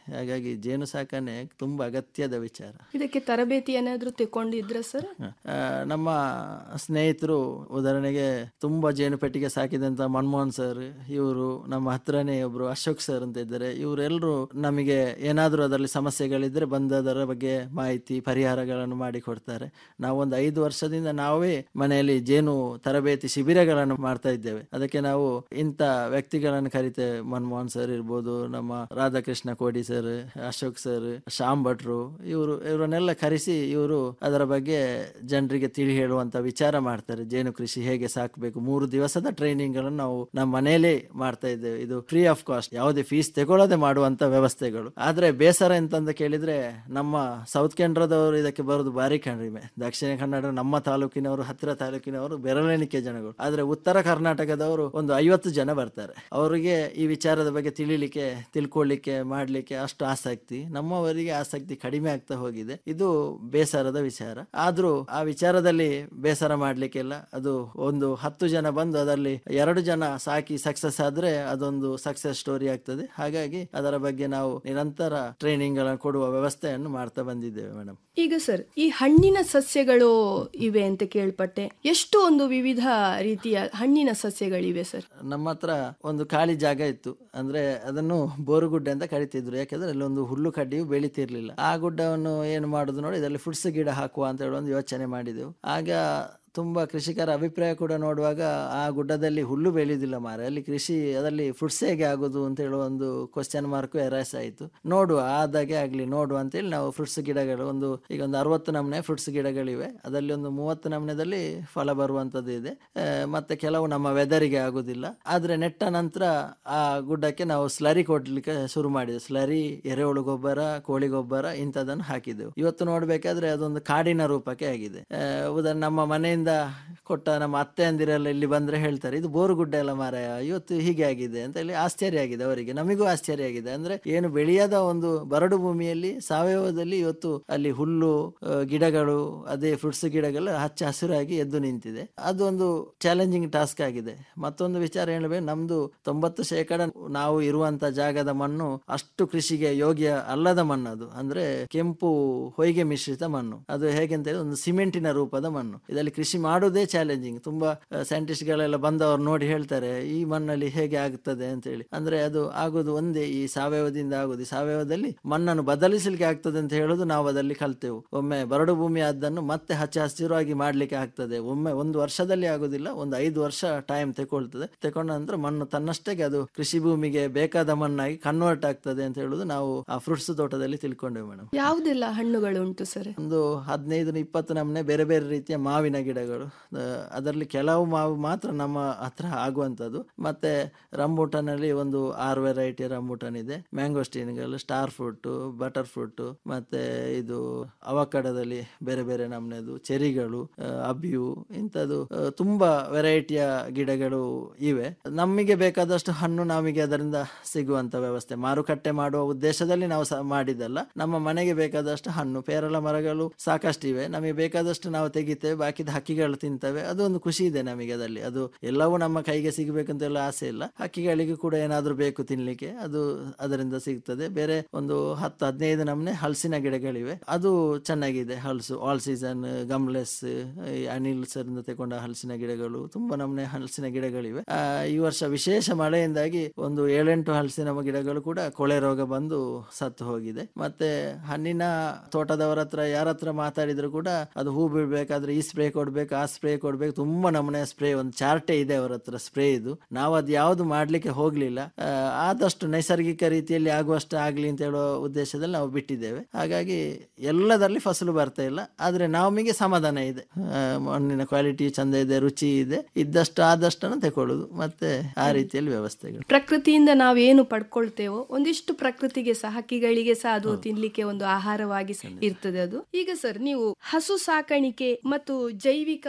ಹಾಗಾಗಿ ಜೇನು ಸಾಕಣೆ ತುಂಬಾ ಅಗತ್ಯದ ವಿಚಾರ ಇದಕ್ಕೆ ತರಬೇತಿ ಏನಾದ್ರೂ ತಗೊಂಡಿದ್ರ ಸರ್ ಆ, ನಮ್ಮ ಸ್ನೇಹಿತರು ಉದಾಹರಣೆಗೆ ತುಂಬಾ ಜೇನು ಪೆಟ್ಟಿಗೆ ಸಾಕಿದಂತ ಮನಮೋಹನ್ ಸರ್ ಇವರು ನಮ್ಮ ಹತ್ರನೇ ಒಬ್ರು ಅಶೋಕ್ ಸರ್ ಅಂತ ಇದ್ದಾರೆ ಇವರೆಲ್ಲರೂ ನಮಗೆ ಏನಾದರೂ ಅದರಲ್ಲಿ ಸಮಸ್ಯೆಗಳಿದ್ರೆ ಬಂದು ಅದರ ಬಗ್ಗೆ ಮಾಹಿತಿ ಪರಿಹಾರಗಳನ್ನು ಮಾಡಿ ಕೊಡ್ತಾರೆ ನಾವೊಂದು ಐದು ವರ್ಷದಿಂದ ನಾವೇ ಮನೆಯಲ್ಲಿ ಜೇನು ತರಬೇತಿ ಶಿಬಿರಗಳನ್ನು ಮಾಡ್ತಾ ಇದ್ದೇವೆ ಅದಕ್ಕೆ ನಾವು ಇಂಥ ವ್ಯಕ್ತಿಗಳನ್ನು ಕರಿತೇವೆ ಮನಮೋಹನ್ ಸರ್ ಇರ್ಬೋದು ನಮ್ಮ ರಾಧಾಕೃಷ್ಣ ಕೋಡಿ ಸರ್ ಅಶೋಕ್ ಸರ್ ಶ್ಯಾಮ್ ಭಟ್ರು ಇವರು ಇವರನ್ನೆಲ್ಲ ಕರೆಸಿ ಇವರು ಅದರ ಬಗ್ಗೆ ಜನರಿಗೆ ತಿಳಿ ಹೇಳುವಂತ ವಿಚಾರ ಮಾಡ್ತಾರೆ ಜೇನು ಕೃಷಿ ಹೇಗೆ ಸಾಕಬೇಕು ಮೂರು ದಿವಸದ ಟ್ರೈನಿಂಗ್ ಗಳನ್ನು ನಾವು ನಮ್ಮ ಮನೆಯಲ್ಲೇ ಮಾಡ್ತಾ ಇದ್ದೇವೆ ಇದು ಫ್ರೀ ಆಫ್ ಕಾಸ್ಟ್ ಯಾವುದೇ ಫೀಸ್ ತಗೊಳ್ಳದೆ ಮಾಡುವಂತ ವ್ಯವಸ್ಥೆಗಳು ಆದ್ರೆ ಬೇಸರ ಎಂತಂತ ಕೇಳಿದ್ರೆ ನಮ್ಮ ಸೌತ್ ಕೇಂದ್ರದವರು ಇದಕ್ಕೆ ಬರೋದು ಭಾರಿ ಕಡಿಮೆ ದಕ್ಷಿಣ ಕನ್ನಡ ನಮ್ಮ ತಾಲೂಕಿನವರು ಹತ್ತಿರ ತಾಲೂಕಿನವರು ಬೆರಳೆಣಿಕೆ ಜನಗಳು ಆದ್ರೆ ಉತ್ತರ ಕರ್ನಾಟಕದವರು ಒಂದು ಐವತ್ತು ಜನ ಬರ್ತಾರೆ ಅವರಿಗೆ ಈ ವಿಚಾರದ ಬಗ್ಗೆ ತಿಳಿಲಿಕ್ಕೆ ತಿಳ್ಕೊಳ್ಳಿಕ್ಕೆ ಮಾಡ್ಲಿಕ್ಕೆ ಅಷ್ಟು ಆಸಕ್ತಿ ನಮ್ಮವರಿಗೆ ಆಸಕ್ತಿ ಕಡಿಮೆ ಆಗ್ತಾ ಹೋಗಿದೆ ಇದು ಬೇಸರದ ವಿಚಾರ ಆದ್ರೂ ಆ ವಿಚಾರದಲ್ಲಿ ಬೇಸರ ಮಾಡ್ಲಿಕ್ಕೆಲ್ಲ ಅದು ಒಂದು ಹತ್ತು ಜನ ಬಂದು ಅದರಲ್ಲಿ ಎರಡು ಜನ ಸಾಕಿ ಸಕ್ಸಸ್ ಆದ್ರೆ ಅದೊಂದು ಸಕ್ಸಸ್ ಸ್ಟೋರಿ ಆಗ್ತದೆ ಹಾಗಾಗಿ ಅದರ ಬಗ್ಗೆ ನಾವು ನಿರಂತರ ಟ್ರೈನಿಂಗ್ ಗಳನ್ನು ಕೊಡುವ ವ್ಯವಸ್ಥೆಯನ್ನು ಮಾಡ್ತಾ ಬಂದಿದ್ದೇವೆ ಮೇಡಮ್ ಈಗ ಸರ್ ಈ ಹಣ್ಣಿನ ಸಸ್ಯಗಳು ಇವೆ ಅಂತ ಕೇಳ್ಪಟ್ಟೆ ಎಷ್ಟು ಒಂದು ವಿವಿಧ ರೀತಿಯ ಹಣ್ಣಿನ ಸಸ್ಯಗಳಿವೆ ಸರ್ ನಮ್ಮ ಹತ್ರ ಒಂದು ಖಾಲಿ ಜಾಗ ಇತ್ತು ಅಂದ್ರೆ ಅದನ್ನು ಬೋರುಗುಡ್ಡೆ ಅಂತ ಕರಿತಿದ್ರು ಯಾಕಂದ್ರೆ ಅಲ್ಲಿ ಒಂದು ಹುಲ್ಲು ಕಡ್ಡಿಯು ಬೆಳಿತಿರ್ಲಿಲ್ಲ ಆ ಗುಡ್ಡವನ್ನು ಏನು ಮಾಡುದು ನೋಡಿ ಇದರಲ್ಲಿ ಫುಡ್ಸ್ ಗಿಡ ಹಾಕುವ ಅಂತ ಹೇಳಿ ಒಂದು ಯೋಚನೆ ಮಾಡಿದೆವು ಆಗ ತುಂಬಾ ಕೃಷಿಕರ ಅಭಿಪ್ರಾಯ ಕೂಡ ನೋಡುವಾಗ ಆ ಗುಡ್ಡದಲ್ಲಿ ಹುಲ್ಲು ಬೆಳೆಯುವುದಿಲ್ಲ ಮಾರ ಅಲ್ಲಿ ಕೃಷಿ ಅದರಲ್ಲಿ ಫುಡ್ಸ್ ಹೇಗೆ ಆಗೋದು ಅಂತ ಹೇಳುವ ಒಂದು ಕ್ವಶನ್ ಮಾರ್ಕ್ ಎರಾಸ್ ಆಯಿತು ನೋಡುವ ಆದಾಗೆ ಆಗಲಿ ನೋಡುವ ಅಂತೇಳಿ ನಾವು ಫ್ರೂಟ್ಸ್ ಗಿಡಗಳು ಒಂದು ಈಗ ಒಂದು ಅರವತ್ತು ನಮೂನೆ ಫ್ರೂಟ್ಸ್ ಗಿಡಗಳಿವೆ ಅದರಲ್ಲಿ ಒಂದು ಮೂವತ್ತು ನಮೂನೆದಲ್ಲಿ ಫಲ ಬರುವಂಥದ್ದು ಇದೆ ಆ, ಮತ್ತೆ ಕೆಲವು ನಮ್ಮ ವೆದರಿಗೆ ಆಗುದಿಲ್ಲ ಆದರೆ ನೆಟ್ಟ ನಂತರ ಆ ಗುಡ್ಡಕ್ಕೆ ನಾವು ಸ್ಲರಿ ಕೊಡ್ಲಿಕ್ಕೆ ಶುರು ಮಾಡಿದೆ ಸ್ಲರಿ ಎರೆಹುಳು ಗೊಬ್ಬರ ಕೋಳಿ ಗೊಬ್ಬರ ಇಂಥದನ್ನು ಹಾಕಿದೆವು ಇವತ್ತು ನೋಡ್ಬೇಕಾದ್ರೆ ಅದೊಂದು ಕಾಡಿನ ರೂಪಕ್ಕೆ ಆಗಿದೆ ಆ, ಉದಾಹರಣೆ ನಮ್ಮ ಮನೆಯಿಂದ ಕೊಟ್ಟ ನಮ್ಮ ಅತ್ತೆ ಅಂದಿರೆಲ್ಲ ಇಲ್ಲಿ ಬಂದ್ರೆ ಹೇಳ್ತಾರೆ ಇದು ಬೋರುಗುಡ್ಡ ಎಲ್ಲ ಮಾರಾಯ ಇವತ್ತು ಹೀಗೆ ಆಗಿದೆ ಅಂತ ಹೇಳಿ ಆಶ್ಚರ್ಯ ಆಗಿದೆ ಅವರಿಗೆ ನಮಗೂ ಆಶ್ಚರ್ಯ ಆಗಿದೆ ಅಂದ್ರೆ ಏನು ಬೆಳೆಯದ ಒಂದು ಬರಡು ಭೂಮಿಯಲ್ಲಿ ಸಾವಯವದಲ್ಲಿ ಇವತ್ತು ಅಲ್ಲಿ ಹುಲ್ಲು ಆ, ಗಿಡಗಳು ಅದೇ ಫ್ರೂಟ್ಸ್ ಗಿಡಗಳು ಹಚ್ಚ ಹಸಿರಾಗಿ ಎದ್ದು ನಿಂತಿದೆ ಅದೊಂದು ಚಾಲೆಂಜಿಂಗ್ ಟಾಸ್ಕ್ ಆಗಿದೆ ಮತ್ತೊಂದು ವಿಚಾರ ಹೇಳಬೇಕು ನಮ್ದು ತೊಂಬತ್ತು ಶೇಕಡ ನಾವು ಇರುವಂತ ಜಾಗದ ಮಣ್ಣು ಅಷ್ಟು ಕೃಷಿಗೆ ಯೋಗ್ಯ ಅಲ್ಲದ ಮಣ್ಣು ಅದು ಅಂದ್ರೆ ಕೆಂಪು ಹೊಯ್ಗೆ ಮಿಶ್ರಿತ ಮಣ್ಣು ಅದು ಹೇಗೆ ಅಂತ ಹೇಳಿ ಒಂದು ಸಿಮೆಂಟಿನ ರೂಪದ ಮಣ್ಣು ಇದರಲ್ಲಿ ಕೃಷಿ ಮಾಡುವುದೇ ಚಾಲೆಂಜಿಂಗ್ ತುಂಬಾ ಸೈಂಟಿಸ್ಟ್ ಗಳೆಲ್ಲ ಬಂದವರು ನೋಡಿ ಹೇಳ್ತಾರೆ ಈ ಮಣ್ಣಲ್ಲಿ ಹೇಗೆ ಆಗುತ್ತದೆ ಅಂತ ಹೇಳಿ ಅಂದ್ರೆ ಅದು ಆಗೋದು ಒಂದೇ ಈ ಸಾವಯವದಿಂದ ಆಗುದು ಈ ಸಾವಯವದಲ್ಲಿ ಮಣ್ಣನ್ನು ಬದಲಿಸಲಿಕ್ಕೆ ಆಗ್ತದೆ ಅಂತ ಹೇಳೋದು ನಾವು ಅದರಲ್ಲಿ ಕಲ್ತೆವು ಒಮ್ಮೆ ಬರಡು ಭೂಮಿ ಆದ್ದನ್ನು ಮತ್ತೆ ಹಚ್ಚ ಹಸಿರಾಗಿ ಮಾಡ್ಲಿಕ್ಕೆ ಆಗ್ತದೆ ಒಮ್ಮೆ ಒಂದು ವರ್ಷದಲ್ಲಿ ಆಗುದಿಲ್ಲ ಒಂದು ಐದು ವರ್ಷ ಟೈಮ್ ತಗೊಳ್ತದೆ ತಕೊಂಡ ನಂತರ ಮಣ್ಣು ತನ್ನಷ್ಟಕ್ಕೆ ಅದು ಕೃಷಿ ಭೂಮಿಗೆ ಬೇಕಾದ ಮಣ್ಣಾಗಿ ಕನ್ವರ್ಟ್ ಆಗ್ತದೆ ಅಂತ ಹೇಳುದು ನಾವು ಆ ಫ್ರೂಟ್ಸ್ ತೋಟದಲ್ಲಿ ತಿಳ್ಕೊಂಡೆವು ಮೇಡಮ್ ಯಾವುದೆಲ್ಲ ಹಣ್ಣುಗಳು ಉಂಟು ಸರ್ ಒಂದು ಹದಿನೈದು ಇಪ್ಪತ್ತು ನಮೂನೆ ಬೇರೆ ಬೇರೆ ರೀತಿಯ ಮಾವಿನ ಗಿಡಗಳು ಅದರಲ್ಲಿ ಕೆಲವು ಮಾವು ಮಾತ್ರ ನಮ್ಮ ಹತ್ರ ಆಗುವಂಥದ್ದು ಮತ್ತೆ ರಂಬೂಟನಲ್ಲಿ ಒಂದು ಆರು ವೆರೈಟಿಯ ರಂಬೂಟನ್ ಇದೆ ಮ್ಯಾಂಗೋಸ್ಟೀನ್ಗಳು ಸ್ಟಾರ್ ಫ್ರೂಟ್ ಬಟರ್ ಫ್ರೂಟ್ ಮತ್ತೆ ಇದು ಅವಕಡದಲ್ಲಿ ಬೇರೆ ಬೇರೆ ನಮೂನೆದು ಚೆರಿಗಳು ಆ, ಅಬ್ಯು ಇಂಥದ್ದು ಆ, ತುಂಬಾ ವೆರೈಟಿಯ ಗಿಡಗಳು ಇವೆ ನಮಗೆ ಬೇಕಾದಷ್ಟು ಹಣ್ಣು ನಮಗೆ ಅದರಿಂದ ಸಿಗುವಂತ ವ್ಯವಸ್ಥೆ ಮಾರುಕಟ್ಟೆ ಮಾಡುವ ಉದ್ದೇಶದಲ್ಲಿ ನಾವು ಸಹ ಮಾಡಿದ್ದಲ್ಲ ನಮ್ಮ ಮನೆಗೆ ಬೇಕಾದಷ್ಟು ಹಣ್ಣು ಪೇರಲ ಮರಗಳು ಸಾಕಷ್ಟು ಇವೆ ನಮಗೆ ಬೇಕಾದಷ್ಟು ನಾವು ತೆಗಿತೇವೆ ಬಾಕಿದ ಹಕ್ಕಿಗಳು ತಿಂತವೆ ಅದು ಒಂದು ಖುಷಿ ಇದೆ ನಮಗೆ ಅದರಲ್ಲಿ ಅದು ಎಲ್ಲವೂ ನಮ್ಮ ಕೈಗೆ ಸಿಗಬೇಕಂತ ಎಲ್ಲ ಆಸೆ ಇಲ್ಲ ಹಕ್ಕಿಗಳಿಗೆ ಕೂಡ ಏನಾದ್ರೂ ಬೇಕು ತಿನ್ಲಿಕ್ಕೆ ಅದು ಅದರಿಂದ ಸಿಗ್ತದೆ ಬೇರೆ ಒಂದು ಹತ್ತು ಹದಿನೈದು ನಮೂನೆ ಹಲಸಿನ ಗಿಡಗಳಿವೆ ಅದು ಚೆನ್ನಾಗಿದೆ ಹಲಸು ಆಲ್ ಸೀಸನ್ ಗಮ್ಲೆಸ್ ಈ ಅನಿಲ್ ಸರ್ ಇಂದ ತಗೊಂಡ ಹಲಸಿನ ಗಿಡಗಳು ತುಂಬಾ ನಮೂನೆ ಹಲಸಿನ ಗಿಡಗಳಿವೆ ಆ, ಈ ವರ್ಷ ವಿಶೇಷ ಮಳೆಯಿಂದಾಗಿ ಒಂದು ಏಳೆಂಟು ಹಲಸಿನ ಗಿಡಗಳು ಕೂಡ ಕೊಳೆ ರೋಗ ಬಂದು ಸತ್ತು ಹೋಗಿದೆ ಮತ್ತೆ ಹಣ್ಣಿನ ತೋಟದವರ ಹತ್ರ ಯಾರ ಹತ್ರ ಮಾತಾಡಿದ್ರು ಕೂಡ ಅದು ಹೂ ಬಿಡ್ಬೇಕಾದ್ರೆ ಈ ಸ್ಪ್ರೇ ಕೊಡ್ಬೇಕು ಆ ಸ್ಪ್ರೇ ಕೊಡ್ಬೇಕು ತುಂಬಾ ನಮೂನೆ ಸ್ಪ್ರೇ ಒಂದು ಚಾರ್ಟೇ ಇದೆ ಅವರ ಹತ್ರ ಸ್ಪ್ರೇ ಇದು ನಾವು ಅದು ಯಾವ್ದು ಮಾಡ್ಲಿಕ್ಕೆ ಹೋಗ್ಲಿಲ್ಲ ಆ, ಆದಷ್ಟು ನೈಸರ್ಗಿಕ ರೀತಿಯಲ್ಲಿ ಆಗುವಷ್ಟು ಆಗ್ಲಿ ಅಂತ ಹೇಳುವ ಉದ್ದೇಶದಲ್ಲಿ ನಾವು ಬಿಟ್ಟಿದ್ದೇವೆ ಹಾಗಾಗಿ ಎಲ್ಲದರಲ್ಲಿ ಫಸಲು ಬರ್ತಾ ಇಲ್ಲ ಆದ್ರೆ ನಮಗೆ ಸಮಾಧಾನ ಇದೆ ಆ, ಮಣ್ಣಿನ ಕ್ವಾಲಿಟಿ ಚಂದ ಇದೆ ರುಚಿ ಇದೆ ಇದ್ದಷ್ಟು ಆದಷ್ಟನ್ನು ತಗೊಳ್ಳುದು ಮತ್ತೆ ಆ ರೀತಿಯಲ್ಲಿ ವ್ಯವಸ್ಥೆಗಳು ಪ್ರಕೃತಿಯಿಂದ ನಾವೇನು ಪಡ್ಕೊಳ್ತೇವೋ ಒಂದಿಷ್ಟು ಪ್ರಕೃತಿಗೆ ಸಹ ಹಕ್ಕಿಗಳಿಗೆ ಸಹ ಅದು ತಿನ್ಲಿಕ್ಕೆ ಒಂದು ಆಹಾರವಾಗಿ ಸ- ಇರ್ತದೆ ಅದು ಈಗ ಸರ್ ನೀವು ಹಸು ಸಾಕಾಣಿಕೆ ಮತ್ತು ಜೈವಿಕ ಅನಿಲ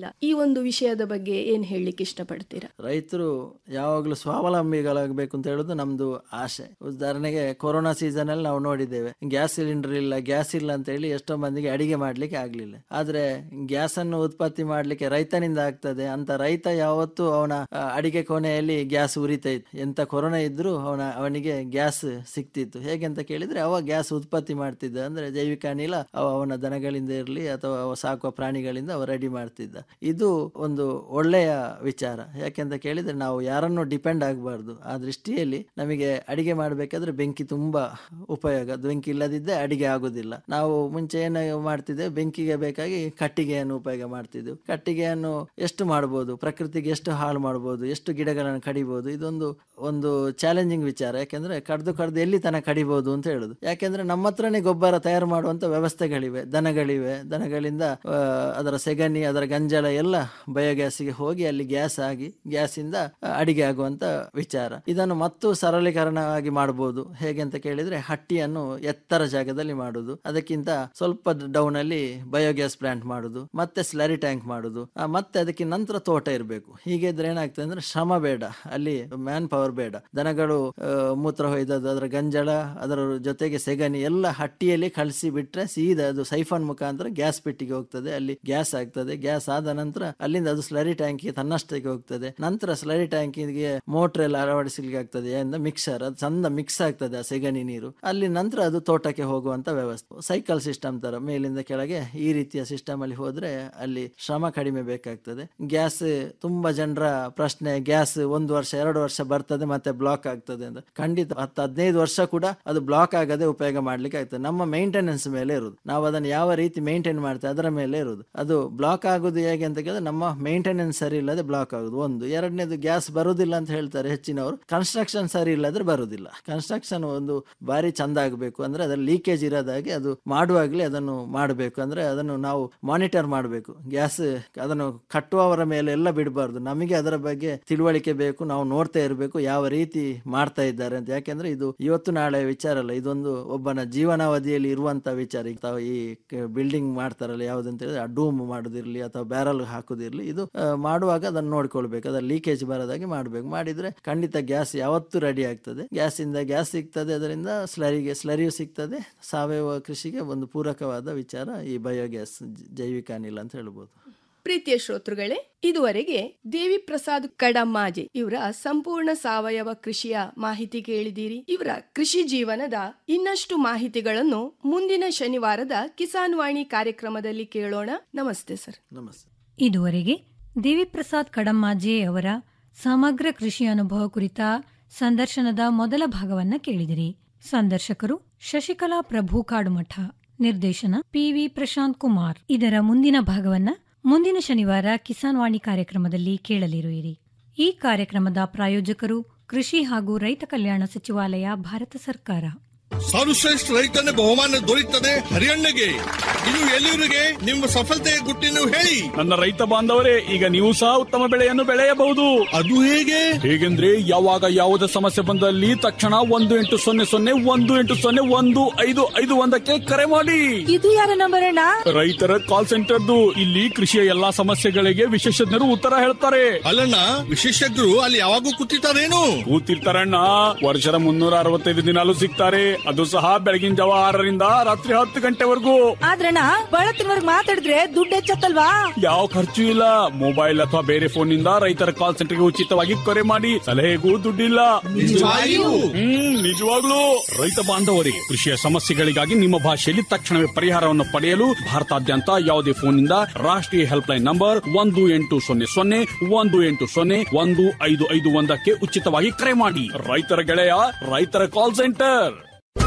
ಇಲ್ಲ ಈ ಒಂದು ವಿಷಯದ ಬಗ್ಗೆ ಏನ್ ಹೇಳಲಿಕ್ಕೆ ಇಷ್ಟಪಡ್ತೀರಾ ರೈತರು ಯಾವಾಗಲೂ ಸ್ವಾವಲಂಬಿಗಳಾಗಬೇಕು ಅಂತ ಹೇಳೋದು ನಮ್ದು ಆಸೆ ಉದಾಹರಣೆಗೆ ಕೊರೋನಾ ಸೀಸನ್ ಅಲ್ಲಿ ನಾವು ನೋಡಿದ್ದೇವೆ ಗ್ಯಾಸ್ ಸಿಲಿಂಡರ್ ಇಲ್ಲ ಗ್ಯಾಸ್ ಇಲ್ಲ ಅಂತ ಹೇಳಿ ಎಷ್ಟೋ ಮಂದಿಗೆ ಅಡಿಗೆ ಮಾಡ್ಲಿಕ್ಕೆ ಆಗ್ಲಿಲ್ಲ ಆದ್ರೆ ಗ್ಯಾಸ್ ಅನ್ನು ಉತ್ಪತ್ತಿ ಮಾಡ್ಲಿಕ್ಕೆ ರೈತನಿಂದ ಆಗ್ತದೆ ಅಂತ ರೈತ ಯಾವತ್ತೂ ಅವನ ಆ, ಅಡಿಗೆ ಕೋಣೆಯಲ್ಲಿ ಗ್ಯಾಸ್ ಉರಿತಾ ಇತ್ತು ಎಂತ ಕೊರೋನಾ ಇದ್ರೂ ಅವನ ಅವನಿಗೆ ಗ್ಯಾಸ್ ಸಿಕ್ತಿತ್ತು ಹೇಗೆ ಅಂತ ಕೇಳಿದ್ರೆ ಅವ ಗ್ಯಾಸ್ ಉತ್ಪತ್ತಿ ಮಾಡ್ತಿದ್ದ ಅಂದ್ರೆ ಜೈವಿಕ ಅನಿಲ ಅವ ಅವನ ದನಗಳಿಂದ ಇರಲಿ ಅಥವಾ ಅವ ಸಾಕುವ ಪ್ರಾಣಿಗಳಿಂದ ಅವ ರೆಡಿ ಮಾಡ್ತಿದ್ದ ಇದು ಒಂದು ಒಳ್ಳೆಯ ವಿಚಾರ ಯಾಕೆಂತ ಕೇಳಿದ್ರೆ ನಾವು ಯಾರನ್ನು ಡಿಪೆಂಡ್ ಆಗಬಾರ್ದು ಆ ದೃಷ್ಟಿಯಲ್ಲಿ ನಮಗೆ ಅಡಿಗೆ ಮಾಡಬೇಕಾದ್ರೆ ಬೆಂಕಿ ತುಂಬಾ ಉಪಯೋಗ ಬೆಂಕಿ ಇಲ್ಲದಿದ್ದರೆ ಅಡಿಗೆ ಆಗುದಿಲ್ಲ ನಾವು ಮುಂಚೆ ಏನು ಮಾಡ್ತಿದ್ದೇವೆ ಬೆಂಕಿಗೆ ಬೇಕಾಗಿ ಕಟ್ಟಿಗೆಯನ್ನು ಉಪಯೋಗ ಮಾಡ್ತಿದ್ದೆವು ಕಟ್ಟಿಗೆಯನ್ನು ಎಷ್ಟು ಮಾಡ್ಬೋದು ಪ್ರಕೃತಿಗೆ ಎಷ್ಟು ಹಾಳು ಮಾಡ್ಬೋದು ಎಷ್ಟು ಗಿಡಗಳನ್ನು ಕಡಿಬೋದು ಇದೊಂದು ಒಂದು ಚಾಲೆಂಜಿಂಗ್ ವಿಚಾರ ಯಾಕೆಂದ್ರೆ ಕಡ್ದು ಕಡ್ದು ಎಲ್ಲಿ ತನಕ ಕಡಿಬಹುದು ಅಂತ ಹೇಳುದು ಯಾಕೆಂದ್ರೆ ನಮ್ಮ ಹತ್ರನೇ ಗೊಬ್ಬರ ತಯಾರು ಮಾಡುವಂತ ವ್ಯವಸ್ಥೆಗಳಿವೆ ದನಗಳಿವೆ ದನಗಳಿಂದ ಆ, ಅದರ ಸೆಗಣಿ ಅದರ ಗಂಜಲ ಎಲ್ಲ ಬಯೋಗ್ಯಾಸ್ಗೆ ಹೋಗಿ ಅಲ್ಲಿ ಗ್ಯಾಸ್ ಆಗಿ ಗ್ಯಾಸ್ ಇಂದ ಆ, ಅಡಿಗೆ ಆಗುವಂತ ವಿಚಾರ ಇದನ್ನು ಮತ್ತು ಸರಳೀಕರಣವಾಗಿ ಮಾಡಬಹುದು ಹೇಗೆ ಅಂತ ಕೇಳಿದ್ರೆ ಹಟ್ಟಿಯನ್ನು ಎತ್ತರ ಜಾಗದಲ್ಲಿ ಮಾಡುದು ಅದಕ್ಕಿಂತ ಸ್ವಲ್ಪ ಡೌನ್ ಅಲ್ಲಿ ಬಯೋಗ್ಯಾಸ್ ಪ್ಲಾಂಟ್ ಮಾಡುದು ಮತ್ತೆ ಸ್ಲರಿ ಟ್ಯಾಂಕ್ ಮಾಡುದು ಆ, ಮತ್ತೆ ಅದಕ್ಕೆ ನಂತರ ತೋಟ ಇರಬೇಕು ಹೀಗೆ ಇದ್ರೆ ಏನಾಗ್ತದೆ ಅಂದ್ರೆ ಶ್ರಮ ಬೇಡ ಅಲ್ಲಿ ಮ್ಯಾನ್ ಪವರ್ ಬೇಡ ದನಗಳು ಆ, ಮೂತ್ರ ಹೊಯ್ದದ್ದು ಅದರ ಗಂಜಳ ಅದರ ಜೊತೆಗೆ ಸೆಗಣಿ ಎಲ್ಲ ಹಟ್ಟಿಯಲ್ಲಿ ಕಳಿಸಿ ಬಿಟ್ರೆ ಸೀದಾ ಅದು ಸೈಫನ್ ಮುಖಾಂತರ ಗ್ಯಾಸ್ ಪೆಟ್ಟಿಗೆ ಹೋಗ್ತದೆ ಅಲ್ಲಿ ಗ್ಯಾಸ್ ಆಗ್ತದೆ ಗ್ಯಾಸ್ ಆದ ನಂತರ ಅಲ್ಲಿಂದ ಅದು ಸ್ಲರಿ ಟ್ಯಾಂಕಿಗೆ ತನ್ನಷ್ಟಕ್ಕೆ ಹೋಗ್ತದೆ ನಂತರ ಸ್ಲರಿ ಟ್ಯಾಂಕಿಗೆ ಮೋಟರ್ ಎಲ್ಲ ಅಳವಡಿಸಲಿಕ್ಕೆ ಆಗ್ತದೆ ಎಂದ ಮಿಕ್ಸರ್ ಅದು ಚಂದ ಮಿಕ್ಸ್ ಆಗ್ತದೆ ಆ ಸೆಗಣಿ ನೀರು ಅಲ್ಲಿ ನಂತರ ಅದು ತೋಟಕ್ಕೆ ಹೋಗುವಂತ ವ್ಯವಸ್ಥೆ ಸೈಕಲ್ ಸಿಸ್ಟಮ್ ತರ ಮೇಲಿಂದ ಕೆಳಗೆ ಈ ರೀತಿಯ ಸಿಸ್ಟಮ್ ಅಲ್ಲಿ ಹೋದ್ರೆ ಅಲ್ಲಿ ಶ್ರಮ ಕಡಿಮೆ ಬೇಕಾಗ್ತದೆ ಗ್ಯಾಸ್ ತುಂಬಾ ಜನರ ಪ್ರಶ್ನೆ ಗ್ಯಾಸ್ ಒಂದು ವರ್ಷ ಎರಡು ವರ್ಷ ಬರ್ತದೆ ಮತ್ತೆ ಬ್ಲಾಕ್ ಆಗ್ತದೆ ಅಂತ ಖಂಡಿತ ಹತ್ತು ಹದಿನೈದು ವರ್ಷ ಕೂಡ ಅದು ಬ್ಲಾಕ್ ಆಗದೆ ಉಪಯೋಗ ಮಾಡ್ಲಿಕ್ಕೆ ಆಗ್ತದೆ ನಮ್ಮ ಮೇಂಟೆನೆನ್ಸ್ ಮೇಲೆ ಇರುದು ನಾವು ಅದನ್ನು ಯಾವ ರೀತಿ ಮೇಂಟೈನ್ ಮಾಡ್ತೇವೆ ಅದರ ಮೇಲೆ ಇರುದು ಅದು ಬ್ಲಾಕ್ ಆಗುದು ಹೇಗೆ ಅಂತ ಕೇಳಿದ್ರೆ ನಮ್ಮ ಮೇಂಟೆನೆನ್ಸ್ ಸರಿ ಇಲ್ಲದೆ ಬ್ಲಾಕ್ ಆಗುದು ಒಂದು ಎರಡನೇದು ಗ್ಯಾಸ್ ಬರುದಿಲ್ಲ ಅಂತ ಹೇಳ್ತಾರೆ ಹೆಚ್ಚಿನವರು ಕನ್ಸ್ಟ್ರಕ್ಷನ್ ಸರಿ ಇಲ್ಲದ್ರೆ ಬರುದಿಲ್ಲ ಕನ್ಸ್ಟ್ರಕ್ಷನ್ ಒಂದು ಬಾರಿ ಚಂದ ಆಗಬೇಕು ಅಂದ್ರೆ ಅದ್ರಲ್ಲಿ ಲೀಕೇಜ್ ಇರೋದಾಗಿ ಅದು ಮಾಡುವಾಗಲೇ ಅದನ್ನು ಮಾಡಬೇಕು ಅಂದ್ರೆ ಅದನ್ನು ನಾವು ಮಾನಿಟರ್ ಮಾಡಬೇಕು ಗ್ಯಾಸ್ ಅದನ್ನು ಕಟ್ಟುವವರ ಮೇಲೆ ಎಲ್ಲ ಬಿಡಬಾರ್ದು ನಮಗೆ ಅದರ ಬಗ್ಗೆ ತಿಳುವಳಿಕೆ ಬೇಕು ನಾವು ನೋಡ್ತಾ ಇರಬೇಕು ಯಾವ ರೀತಿ ಮಾಡ್ತಾ ಇದ್ದಾರೆ ಅಂತ ಯಾಕೆಂದ್ರೆ ಇದು ಇವತ್ತು ನಾಳೆ ವಿಚಾರ ಅಲ್ಲ ಇದೊಂದು ಒಬ್ಬನ ಜೀವನಾವಧಿಯಲ್ಲಿ ಇರುವಂತ ವಿಚಾರ ಈಗ ತಾವು ಈ ಬಿಲ್ಡಿಂಗ್ ಮಾಡ್ತಾರಲ್ಲ ಯಾವ್ದಂತ ಹೇಳಿದ್ರೆ ಡೂಮ್ ಮಾಡೋದಿರ್ಲಿ ಅಥವಾ ಬ್ಯಾರಲ್ ಹಾಕೋದಿರ್ಲಿ ಇದು ಆ, ಮಾಡುವಾಗ ಅದನ್ನು ನೋಡ್ಕೊಳ್ಬೇಕು ಅದರ ಲೀಕೇಜ್ ಬರೋದಾಗಿ ಮಾಡಬೇಕು ಮಾಡಿದ್ರೆ ಖಂಡಿತ ಗ್ಯಾಸ್ ಯಾವತ್ತೂ ರೆಡಿ ಆಗ್ತದೆ ಗ್ಯಾಸ್ ಇಂದ ಗ್ಯಾಸ್ ಸಿಗ್ತದೆ ಅದರಿಂದ ಸ್ಲರಿಗೆ ಸ್ಲರಿಯು ಸಿಗ್ತದೆ ಸಾವಯವ ಕೃಷಿಗೆ ಒಂದು ಪೂರಕವಾದ ವಿಚಾರ ಈ ಬಯೋಗ್ಯಾಸ್ ಜೈವಿಕ ಅನಿಲ ಅಂತ ಹೇಳ್ಬೋದು ಪ್ರೀತಿಯ ಶ್ರೋತೃಗಳೇ ಇದುವರೆಗೆ ದೇವಿ ಪ್ರಸಾದ್ ಕಡಮ್ಮಾಜೆ ಇವರ ಸಂಪೂರ್ಣ ಸಾವಯವ ಕೃಷಿಯ ಮಾಹಿತಿ ಕೇಳಿದಿರಿ ಇವರ ಕೃಷಿ ಜೀವನದ ಇನ್ನಷ್ಟು ಮಾಹಿತಿಗಳನ್ನು ಮುಂದಿನ ಶನಿವಾರದ ಕಿಸಾನ್ ವಾಣಿ ಕಾರ್ಯಕ್ರಮದಲ್ಲಿ ಕೇಳೋಣ ನಮಸ್ತೆ ಸರ್ ನಮಸ್ತೆ ಇದುವರೆಗೆ ದೇವಿಪ್ರಸಾದ್ ಕಡಮ್ಮಾಜೆ ಅವರ ಸಮಗ್ರ ಕೃಷಿ ಅನುಭವ ಕುರಿತ ಸಂದರ್ಶನದ ಮೊದಲ ಭಾಗವನ್ನ ಕೇಳಿದಿರಿ ಸಂದರ್ಶಕರು ಶಶಿಕಲಾ ಪ್ರಭು ಕಾಡುಮಠ ನಿರ್ದೇಶನ ಪಿವಿ ಪ್ರಶಾಂತ್ ಕುಮಾರ್ ಇದರ ಮುಂದಿನ ಭಾಗವನ್ನ ಮುಂದಿನ ಶನಿವಾರ ಕಿಸಾನ್ ವಾಣಿ ಕಾರ್ಯಕ್ರಮದಲ್ಲಿ ಕೇಳಲಿರುವಿರಿ ಈ ಕಾರ್ಯಕ್ರಮದ ಪ್ರಾಯೋಜಕರು ಕೃಷಿ ಹಾಗೂ ರೈತ ಕಲ್ಯಾಣ ಸಚಿವಾಲಯ ಭಾರತ ಸರ್ಕಾರ ಸರ್ವಶ್ರೇಷ್ಠ ರೈತನ ಬಹುಮಾನ ದೊರೆಯುತ್ತದೆ ಹರಿಯಣ್ಣಗೆ ಇದು ಎಲ್ಲಿವರಿಗೆ ನಿಮ್ಮ ಸಫಲತೆಯ ಗುಟ್ಟಿನ ಹೇಳಿ ನನ್ನ ರೈತ ಬಾಂಧವರೇ ಈಗ ನೀವು ಸಹ ಉತ್ತಮ ಬೆಳೆಯನ್ನು ಬೆಳೆಯಬಹುದು ಅದು ಹೇಗೆ ಹೇಗೆಂದ್ರೆ ಯಾವಾಗ ಯಾವುದೇ ಸಮಸ್ಯೆ ಬಂದಲ್ಲಿ ತಕ್ಷಣ ಒಂದು ಎಂಟು ಸೊನ್ನೆ ಸೊನ್ನೆ ಒಂದು ಎಂಟು ಸೊನ್ನೆ ಒಂದು ಐದು ಐದು ಒಂದಕ್ಕೆ ಕರೆ ಮಾಡಿ ಇದು ಯಾರ ನಂಬರ್ ಅಣ್ಣ ರೈತರ ಕಾಲ್ ಸೆಂಟರ್ದು ಇಲ್ಲಿ ಕೃಷಿಯ ಎಲ್ಲಾ ಸಮಸ್ಯೆಗಳಿಗೆ ವಿಶೇಷಜ್ಞರು ಉತ್ತರ ಹೇಳ್ತಾರೆ ಅಲ್ಲಣ್ಣ ವಿಶೇಷಜ್ಞರು ಅಲ್ಲಿ ಯಾವಾಗೂ ಕೂತಿರ್ತಾರೇನು ಕೂತಿರ್ತಾರಣ್ಣ ವರ್ಷದ ಮುನ್ನೂರ ಅರವತ್ತೈದು ದಿನಾಲು ಸಿಗ್ತಾರೆ ಅದು ಸಹ ಬೆಳಗಿನ ಜಾವ ಆರರಿಂದ ರಾತ್ರಿ ಹತ್ತು ಗಂಟೆವರೆಗೂ ಆದ್ರಣ್ಣ ಬಹಳ ತಿಂಗಳಿಗೆ ಮಾತಾಡಿದ್ರೆ ದುಡ್ಡು ಹೆಚ್ಚತ್ತಲ್ವಾ ಯಾವ ಖರ್ಚು ಇಲ್ಲ ಮೊಬೈಲ್ ಅಥವಾ ಬೇರೆ ಫೋನ್ ನಿಂದ ರೈತರ ಕಾಲ್ ಸೆಂಟರ್ಗೆ ಉಚಿತವಾಗಿ ಕರೆ ಮಾಡಿ ಸಲಹೆಗೂ ದುಡ್ಡಿಲ್ಲ ನಿಜವಾಗಿಯೂ? ಹ್ಮ್ ನಿಜವಾಗ್ಲೂ ರೈತ ಬಾಂಧವರಿಗೆ ಕೃಷಿಯ ಸಮಸ್ಯೆಗಳಿಗಾಗಿ ನಿಮ್ಮ ಭಾಷೆಯಲ್ಲಿ ತಕ್ಷಣವೇ ಪರಿಹಾರವನ್ನು ಪಡೆಯಲು ಭಾರತಾದ್ಯಂತ ಯಾವುದೇ ಫೋನ್ ನಿಂದ ರಾಷ್ಟ್ರೀಯ ಹೆಲ್ಪ್ ಲೈನ್ ನಂಬರ್ ಒಂದು ಎಂಟು ಸೊನ್ನೆ ಸೊನ್ನೆ ಒಂದು ಎಂಟು ಸೊನ್ನೆ ಒಂದು ಐದು ಐದು ಒಂದಕ್ಕೆ ಉಚಿತವಾಗಿ ಕರೆ ಮಾಡಿ ರೈತರ ಗೆಳೆಯ ರೈತರ ಕಾಲ್ ಸೆಂಟರ್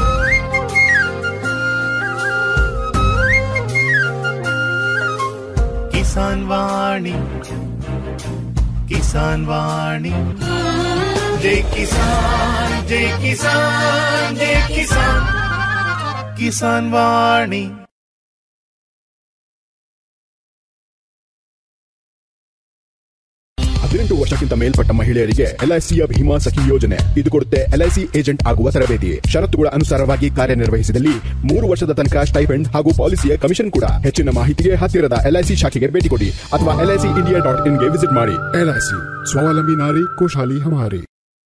ಕಿಸಾನ್ ವಾಣಿ ಕಿಸಾನ್ ವಾಣಿ ಜೈ ಕಿಸಾನ್ ಜೈ ಕಿಸಾನ್ ಜೈ ಕಿಸಾನ್ ಕಿಸಾನ್ ವಾಣಿ ಹದಿನೆಂಟು ವರ್ಷಕ್ಕಿಂತ ಮೇಲ್ಪಟ್ಟ ಮಹಿಳೆಯರಿಗೆ ಎಲ್ಐಸಿಯ ಭೀಮಾ ಸಖಿ ಯೋಜನೆ ಇದು ಕೊಡುತ್ತೆ ಎಲ್ಐಸಿ ಏಜೆಂಟ್ ಆಗುವ ತರಬೇತಿ ಷರತ್ತುಗಳ ಅನುಸಾರವಾಗಿ ಕಾರ್ಯನಿರ್ವಹಿಸಿದಲ್ಲಿ ಮೂರು ವರ್ಷದ ತನಕ ಸ್ಟೈಪೆಂಡ್ ಹಾಗೂ ಪಾಲಿಸಿಯ ಕಮಿಷನ್ ಕೂಡ ಹೆಚ್ಚಿನ ಮಾಹಿತಿಗೆ ಹತ್ತಿರದ ಎಲ್ಐಸಿ ಶಾಖೆಗೆ ಭೇಟಿ ಕೊಡಿ ಅಥವಾ ಎಲ್ಐಸಿ ಇಂಡಿಯಾ ಡಾಟ್ ಇನ್ಗೆ ವಿಸಿಟ್ ಮಾಡಿ ಎಲ್ಐಸಿ ಸ್ವಾವಲಂಬಿ ನಾರಿ ಖುಷಾಲಿ ಹಮಾರಿ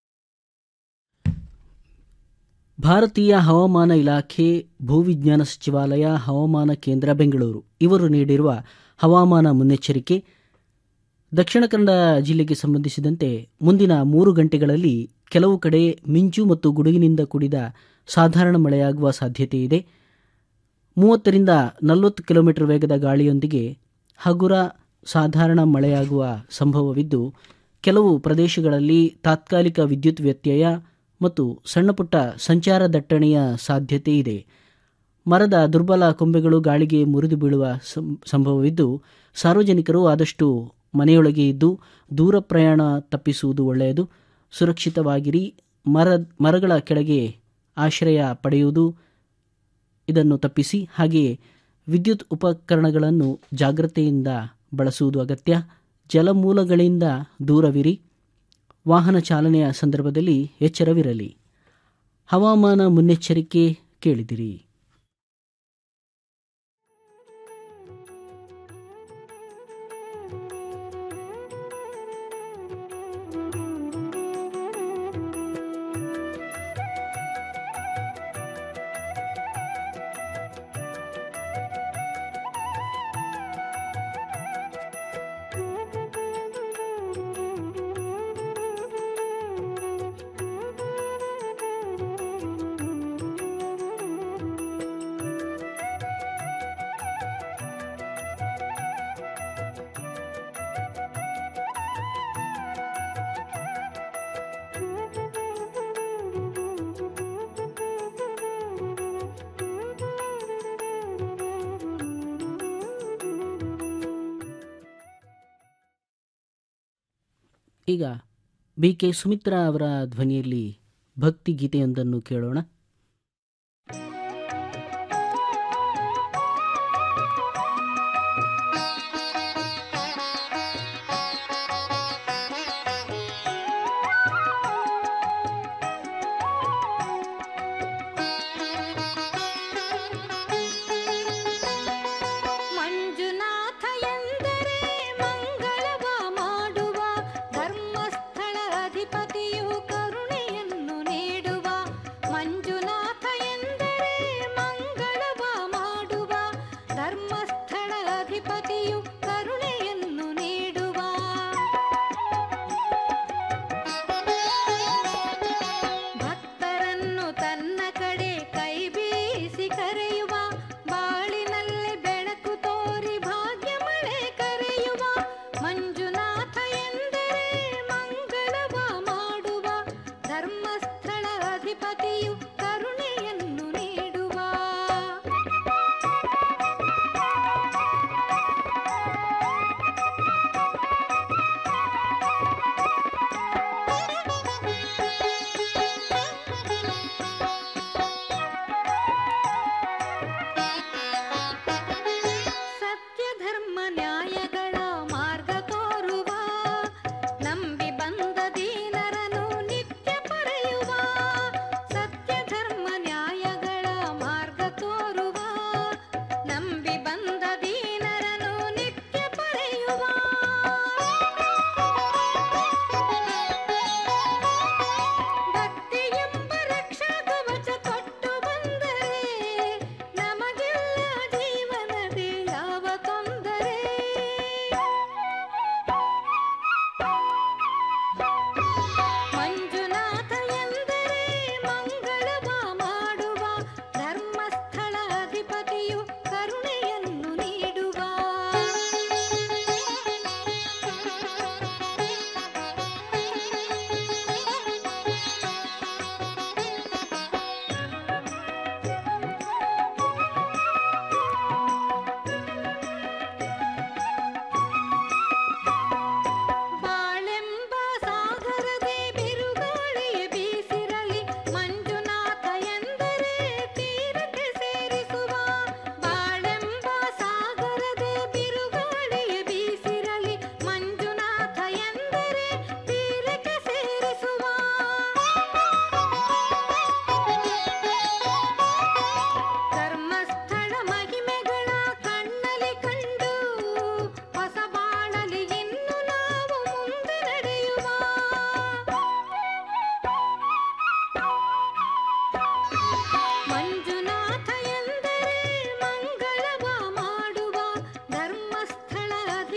ಭಾರತೀಯ ಹವಾಮಾನ ಇಲಾಖೆ ಭೂವಿಜ್ಞಾನ ಸಚಿವಾಲಯ ಹವಾಮಾನ ಕೇಂದ್ರ ಬೆಂಗಳೂರು ಇವರು ನೀಡಿರುವ ಹವಾಮಾನ ಮುನ್ನೆಚ್ಚರಿಕೆ ದಕ್ಷಿಣ ಕನ್ನಡ ಜಿಲ್ಲೆಗೆ ಸಂಬಂಧಿಸಿದಂತೆ ಮುಂದಿನ ಮೂರು ಗಂಟೆಗಳಲ್ಲಿ ಕೆಲವು ಕಡೆ ಮಿಂಚು ಮತ್ತು ಗುಡುಗಿನಿಂದ ಕೂಡಿದ ಸಾಧಾರಣ ಮಳೆಯಾಗುವ ಸಾಧ್ಯತೆ ಇದೆ ಮೂವತ್ತರಿಂದ ನಲವತ್ತು ಕಿಲೋಮೀಟರ್ ವೇಗದ ಗಾಳಿಯೊಂದಿಗೆ ಹಗುರ ಸಾಧಾರಣ ಮಳೆಯಾಗುವ ಸಂಭವವಿದ್ದು ಕೆಲವು ಪ್ರದೇಶಗಳಲ್ಲಿ ತಾತ್ಕಾಲಿಕ ವಿದ್ಯುತ್ ವ್ಯತ್ಯಯ ಮತ್ತು ಸಣ್ಣಪುಟ್ಟ ಸಂಚಾರ ದಟ್ಟಣೆಯ ಸಾಧ್ಯತೆ ಇದೆ ಮರದ ದುರ್ಬಲ ಕೊಂಬೆಗಳು ಗಾಳಿಗೆ ಮುರಿದು ಬೀಳುವ ಸಂ- ಸಂಭವವಿದ್ದು ಸಾರ್ವಜನಿಕರು ಆದಷ್ಟು ಮನೆಯೊಳಗೆ ಇದ್ದು ದೂರ ಪ್ರಯಾಣ ತಪ್ಪಿಸುವುದು ಒಳ್ಳೆಯದು ಸುರಕ್ಷಿತವಾಗಿರಿ ಮರ ಮರಗಳ ಕೆಳಗೆ ಆಶ್ರಯ ಪಡೆಯುವುದು ಇದನ್ನು ತಪ್ಪಿಸಿ ಹಾಗೆಯೇ ವಿದ್ಯುತ್ ಉಪಕರಣಗಳನ್ನು ಜಾಗ್ರತೆಯಿಂದ ಬಳಸುವುದು ಅಗತ್ಯ ಜಲಮೂಲಗಳಿಂದ ದೂರವಿರಿ ವಾಹನ ಚಾಲನೆಯ ಸಂದರ್ಭದಲ್ಲಿ ಎಚ್ಚರವಿರಲಿ ಹವಾಮಾನ ಮುನ್ನೆಚ್ಚರಿಕೆ ಕೇಳಿದಿರಿ ಈಗ ಬಿ ಕೆ ಸುಮಿತ್ರಾ ಅವರ ಧ್ವನಿಯಲ್ಲಿ ಭಕ್ತಿ ಗೀತೆಯೊಂದನ್ನು ಕೇಳೋಣ ಮಂಜುನಾಥ ಎಂದರೆ ಮಂಗಳವ ಮಾಡುವ ಧರ್ಮಸ್ಥಳ ಅಧಿಪತಿಯು ಕರುಣೆಯನ್ನು ನೀಡುವ ಮಂಜುನಾಥ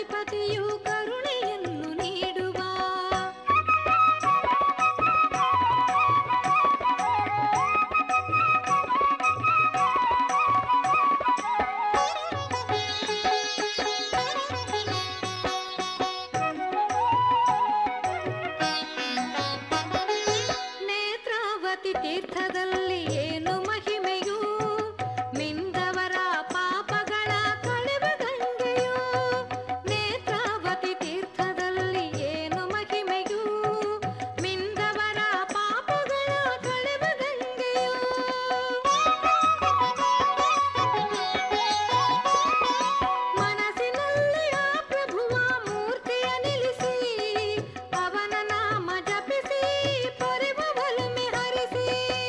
ಅಧಿಪತಿಯು ಕರುಣೆಯನ್ನು ನೀಡುವ ನೇತ್ರಾವತಿ ತೀರ್ಥದಲ್ಲಿ ಏನು ಮಹಿಮೆಯು ಮಿಂದವರ ಪಾಪಗಳ ಕಳೆವ ಗಂಗೆಯು ನೇತ್ರಾವತಿ ತೀರ್ಥದಲ್ಲಿ ಏನು ಮಹಿಮೆಯು ಮಿಂದವರ ಪಾಪಗಳ ಕಳೆವ ಗಂಗೆಯು ಮನಸ್ಸಿನಲ್ಲಿ ಆ ಪ್ರಭುವ ಮೂರ್ತಿಯ ನಿಲ್ಲಿಸಿ ಅವನ ನಾಮ ಜಪಿಸಿ ಪೊರೆವ ಒಲುಮೆ ಹರಿಸಿ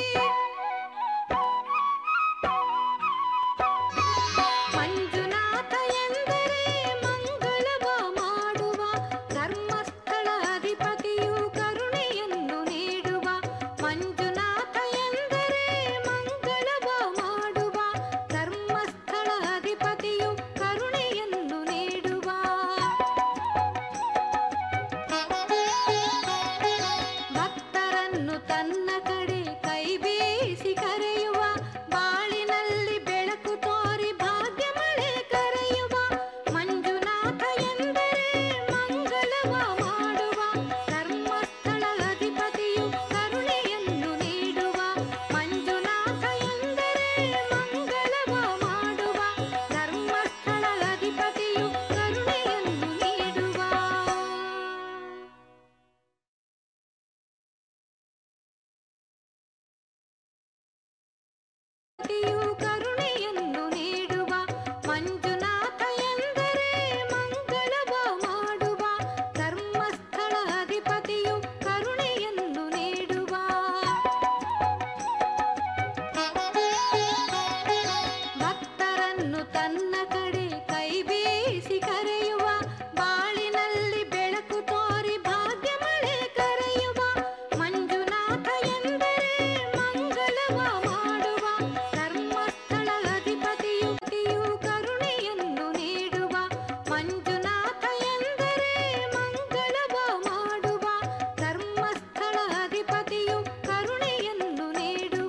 ಮಂಜುನಾಥ ಎಂದರೆ ಮಂಗಳವ ಮಾಡುವ ಧರ್ಮಸ್ಥಳ ಅಧಿಪತಿಯು ಕರುಣೆಯನ್ನು ನೀಡುವ ಮಂಜುನಾಥ ಎಂದರೆ ಮಂಗಳವ ಮಾಡುವ ಧರ್ಮಸ್ಥಳ ಅಧಿಪತಿಯು ಕರುಣೆಯನ್ನು ನೀಡುವ ಭಕ್ತರನ್ನು ತನ್ನ ಕಡೆ ಕೈ ಬೀಸಿ ಕರೆಯುವ ಬಾಳಿನಲ್ಲಿ ಬೆಳಕು ತೋರಿ ಭಾಗ್ಯ ಮಳೆ ಕರೆಯುವ ಮಂಜುನಾಥ ಎಂದರೆ ಮಂಗಳವ ಮಾಡುವ ಧರ್ಮಸ್ಥಳ ಅಧಿಪತಿಯು ಕರುಣೆಯನ್ನು ನೀಡುವ ಮಂಜುನಾಥ ಎಂದರೆ ಮಂಗಳವ ಮಾಡುವ ಧರ್ಮಸ್ಥಳ ಅಧಿಪತಿಯು ಕರುಣೆಯನ್ನು ನೀಡುವ ಅಧಿಪತಿಯು ಕರುಣೆಯನ್ನು ನೀಡುವ ಮಂಜುನಾಥ ಎಂದರೆ ಮಂಗಳವ ಮಾಡುವ ಧರ್ಮಸ್ಥಳ ಅಧಿಪತಿಯು ಕರುಣೆಯನ್ನು ನೀಡುವ ಭಕ್ತರನ್ನು ತನ್ನ ಕಡೆ ಕೈ ಬೀಸಿ ಕರೆಯುವ ಬಾಳಿನಲ್ಲಿ ಬೆಳಕು ತೋರಿ ಭಾಗ್ಯ ಮಳೆ ಕರೆಯುವ ಮಂಜುನಾಥ ಎಂದರೆ ಮಂಗಳವ ಮಾಡುವ ಧರ್ಮಸ್ಥಳ ಅಧಿಪತಿಯು ಅಧಿಪತಿಯು ಕರುಣೆಯನ್ನು ನೀಡುವ ಮಂಜುನಾಥ ಎಂದರೆ ಮಂಗಳವ ಮಾಡುವ ಧರ್ಮಸ್ಥಳ ಅಧಿಪತಿಯು ಕರುಣೆಯನ್ನು ನೀಡುವ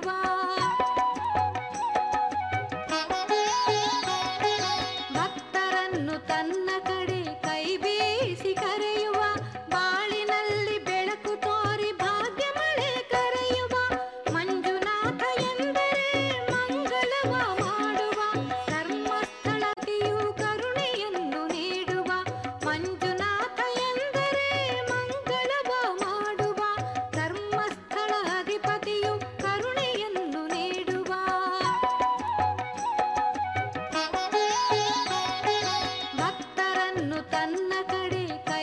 ಭಕ್ತರನ್ನು ತನ್ನ ಕಡೆ ಕೈ ಬೀಸಿ ಕರೆಯುವ ಬಾಳಿನಲ್ಲಿ ಬೆಳಕು ತೋರಿ ಭಾಗ್ಯ ಮಳೆ ಕರೆಯುವ ಮಂಜುನಾಥ ಎಂದರೆ ಮಂಗಳವ ಮಾಡುವ ಧರ್ಮಸ್ಥಳತಿಯು ಕರುಣೆಯನ್ನು ನೀಡುವ ಮಂಜುನಾಥ ಎಂದರೆ ಮಂಗಳವ ಮಾಡುವ ಧರ್ಮಸ್ಥಳ ಅಧಿಪತಿಯು ಕರುಣೆಯನ್ನು ನೀಡುವ ಭಕ್ತರನ್ನು ತನ್ನ ಕಡೆ ಕೈ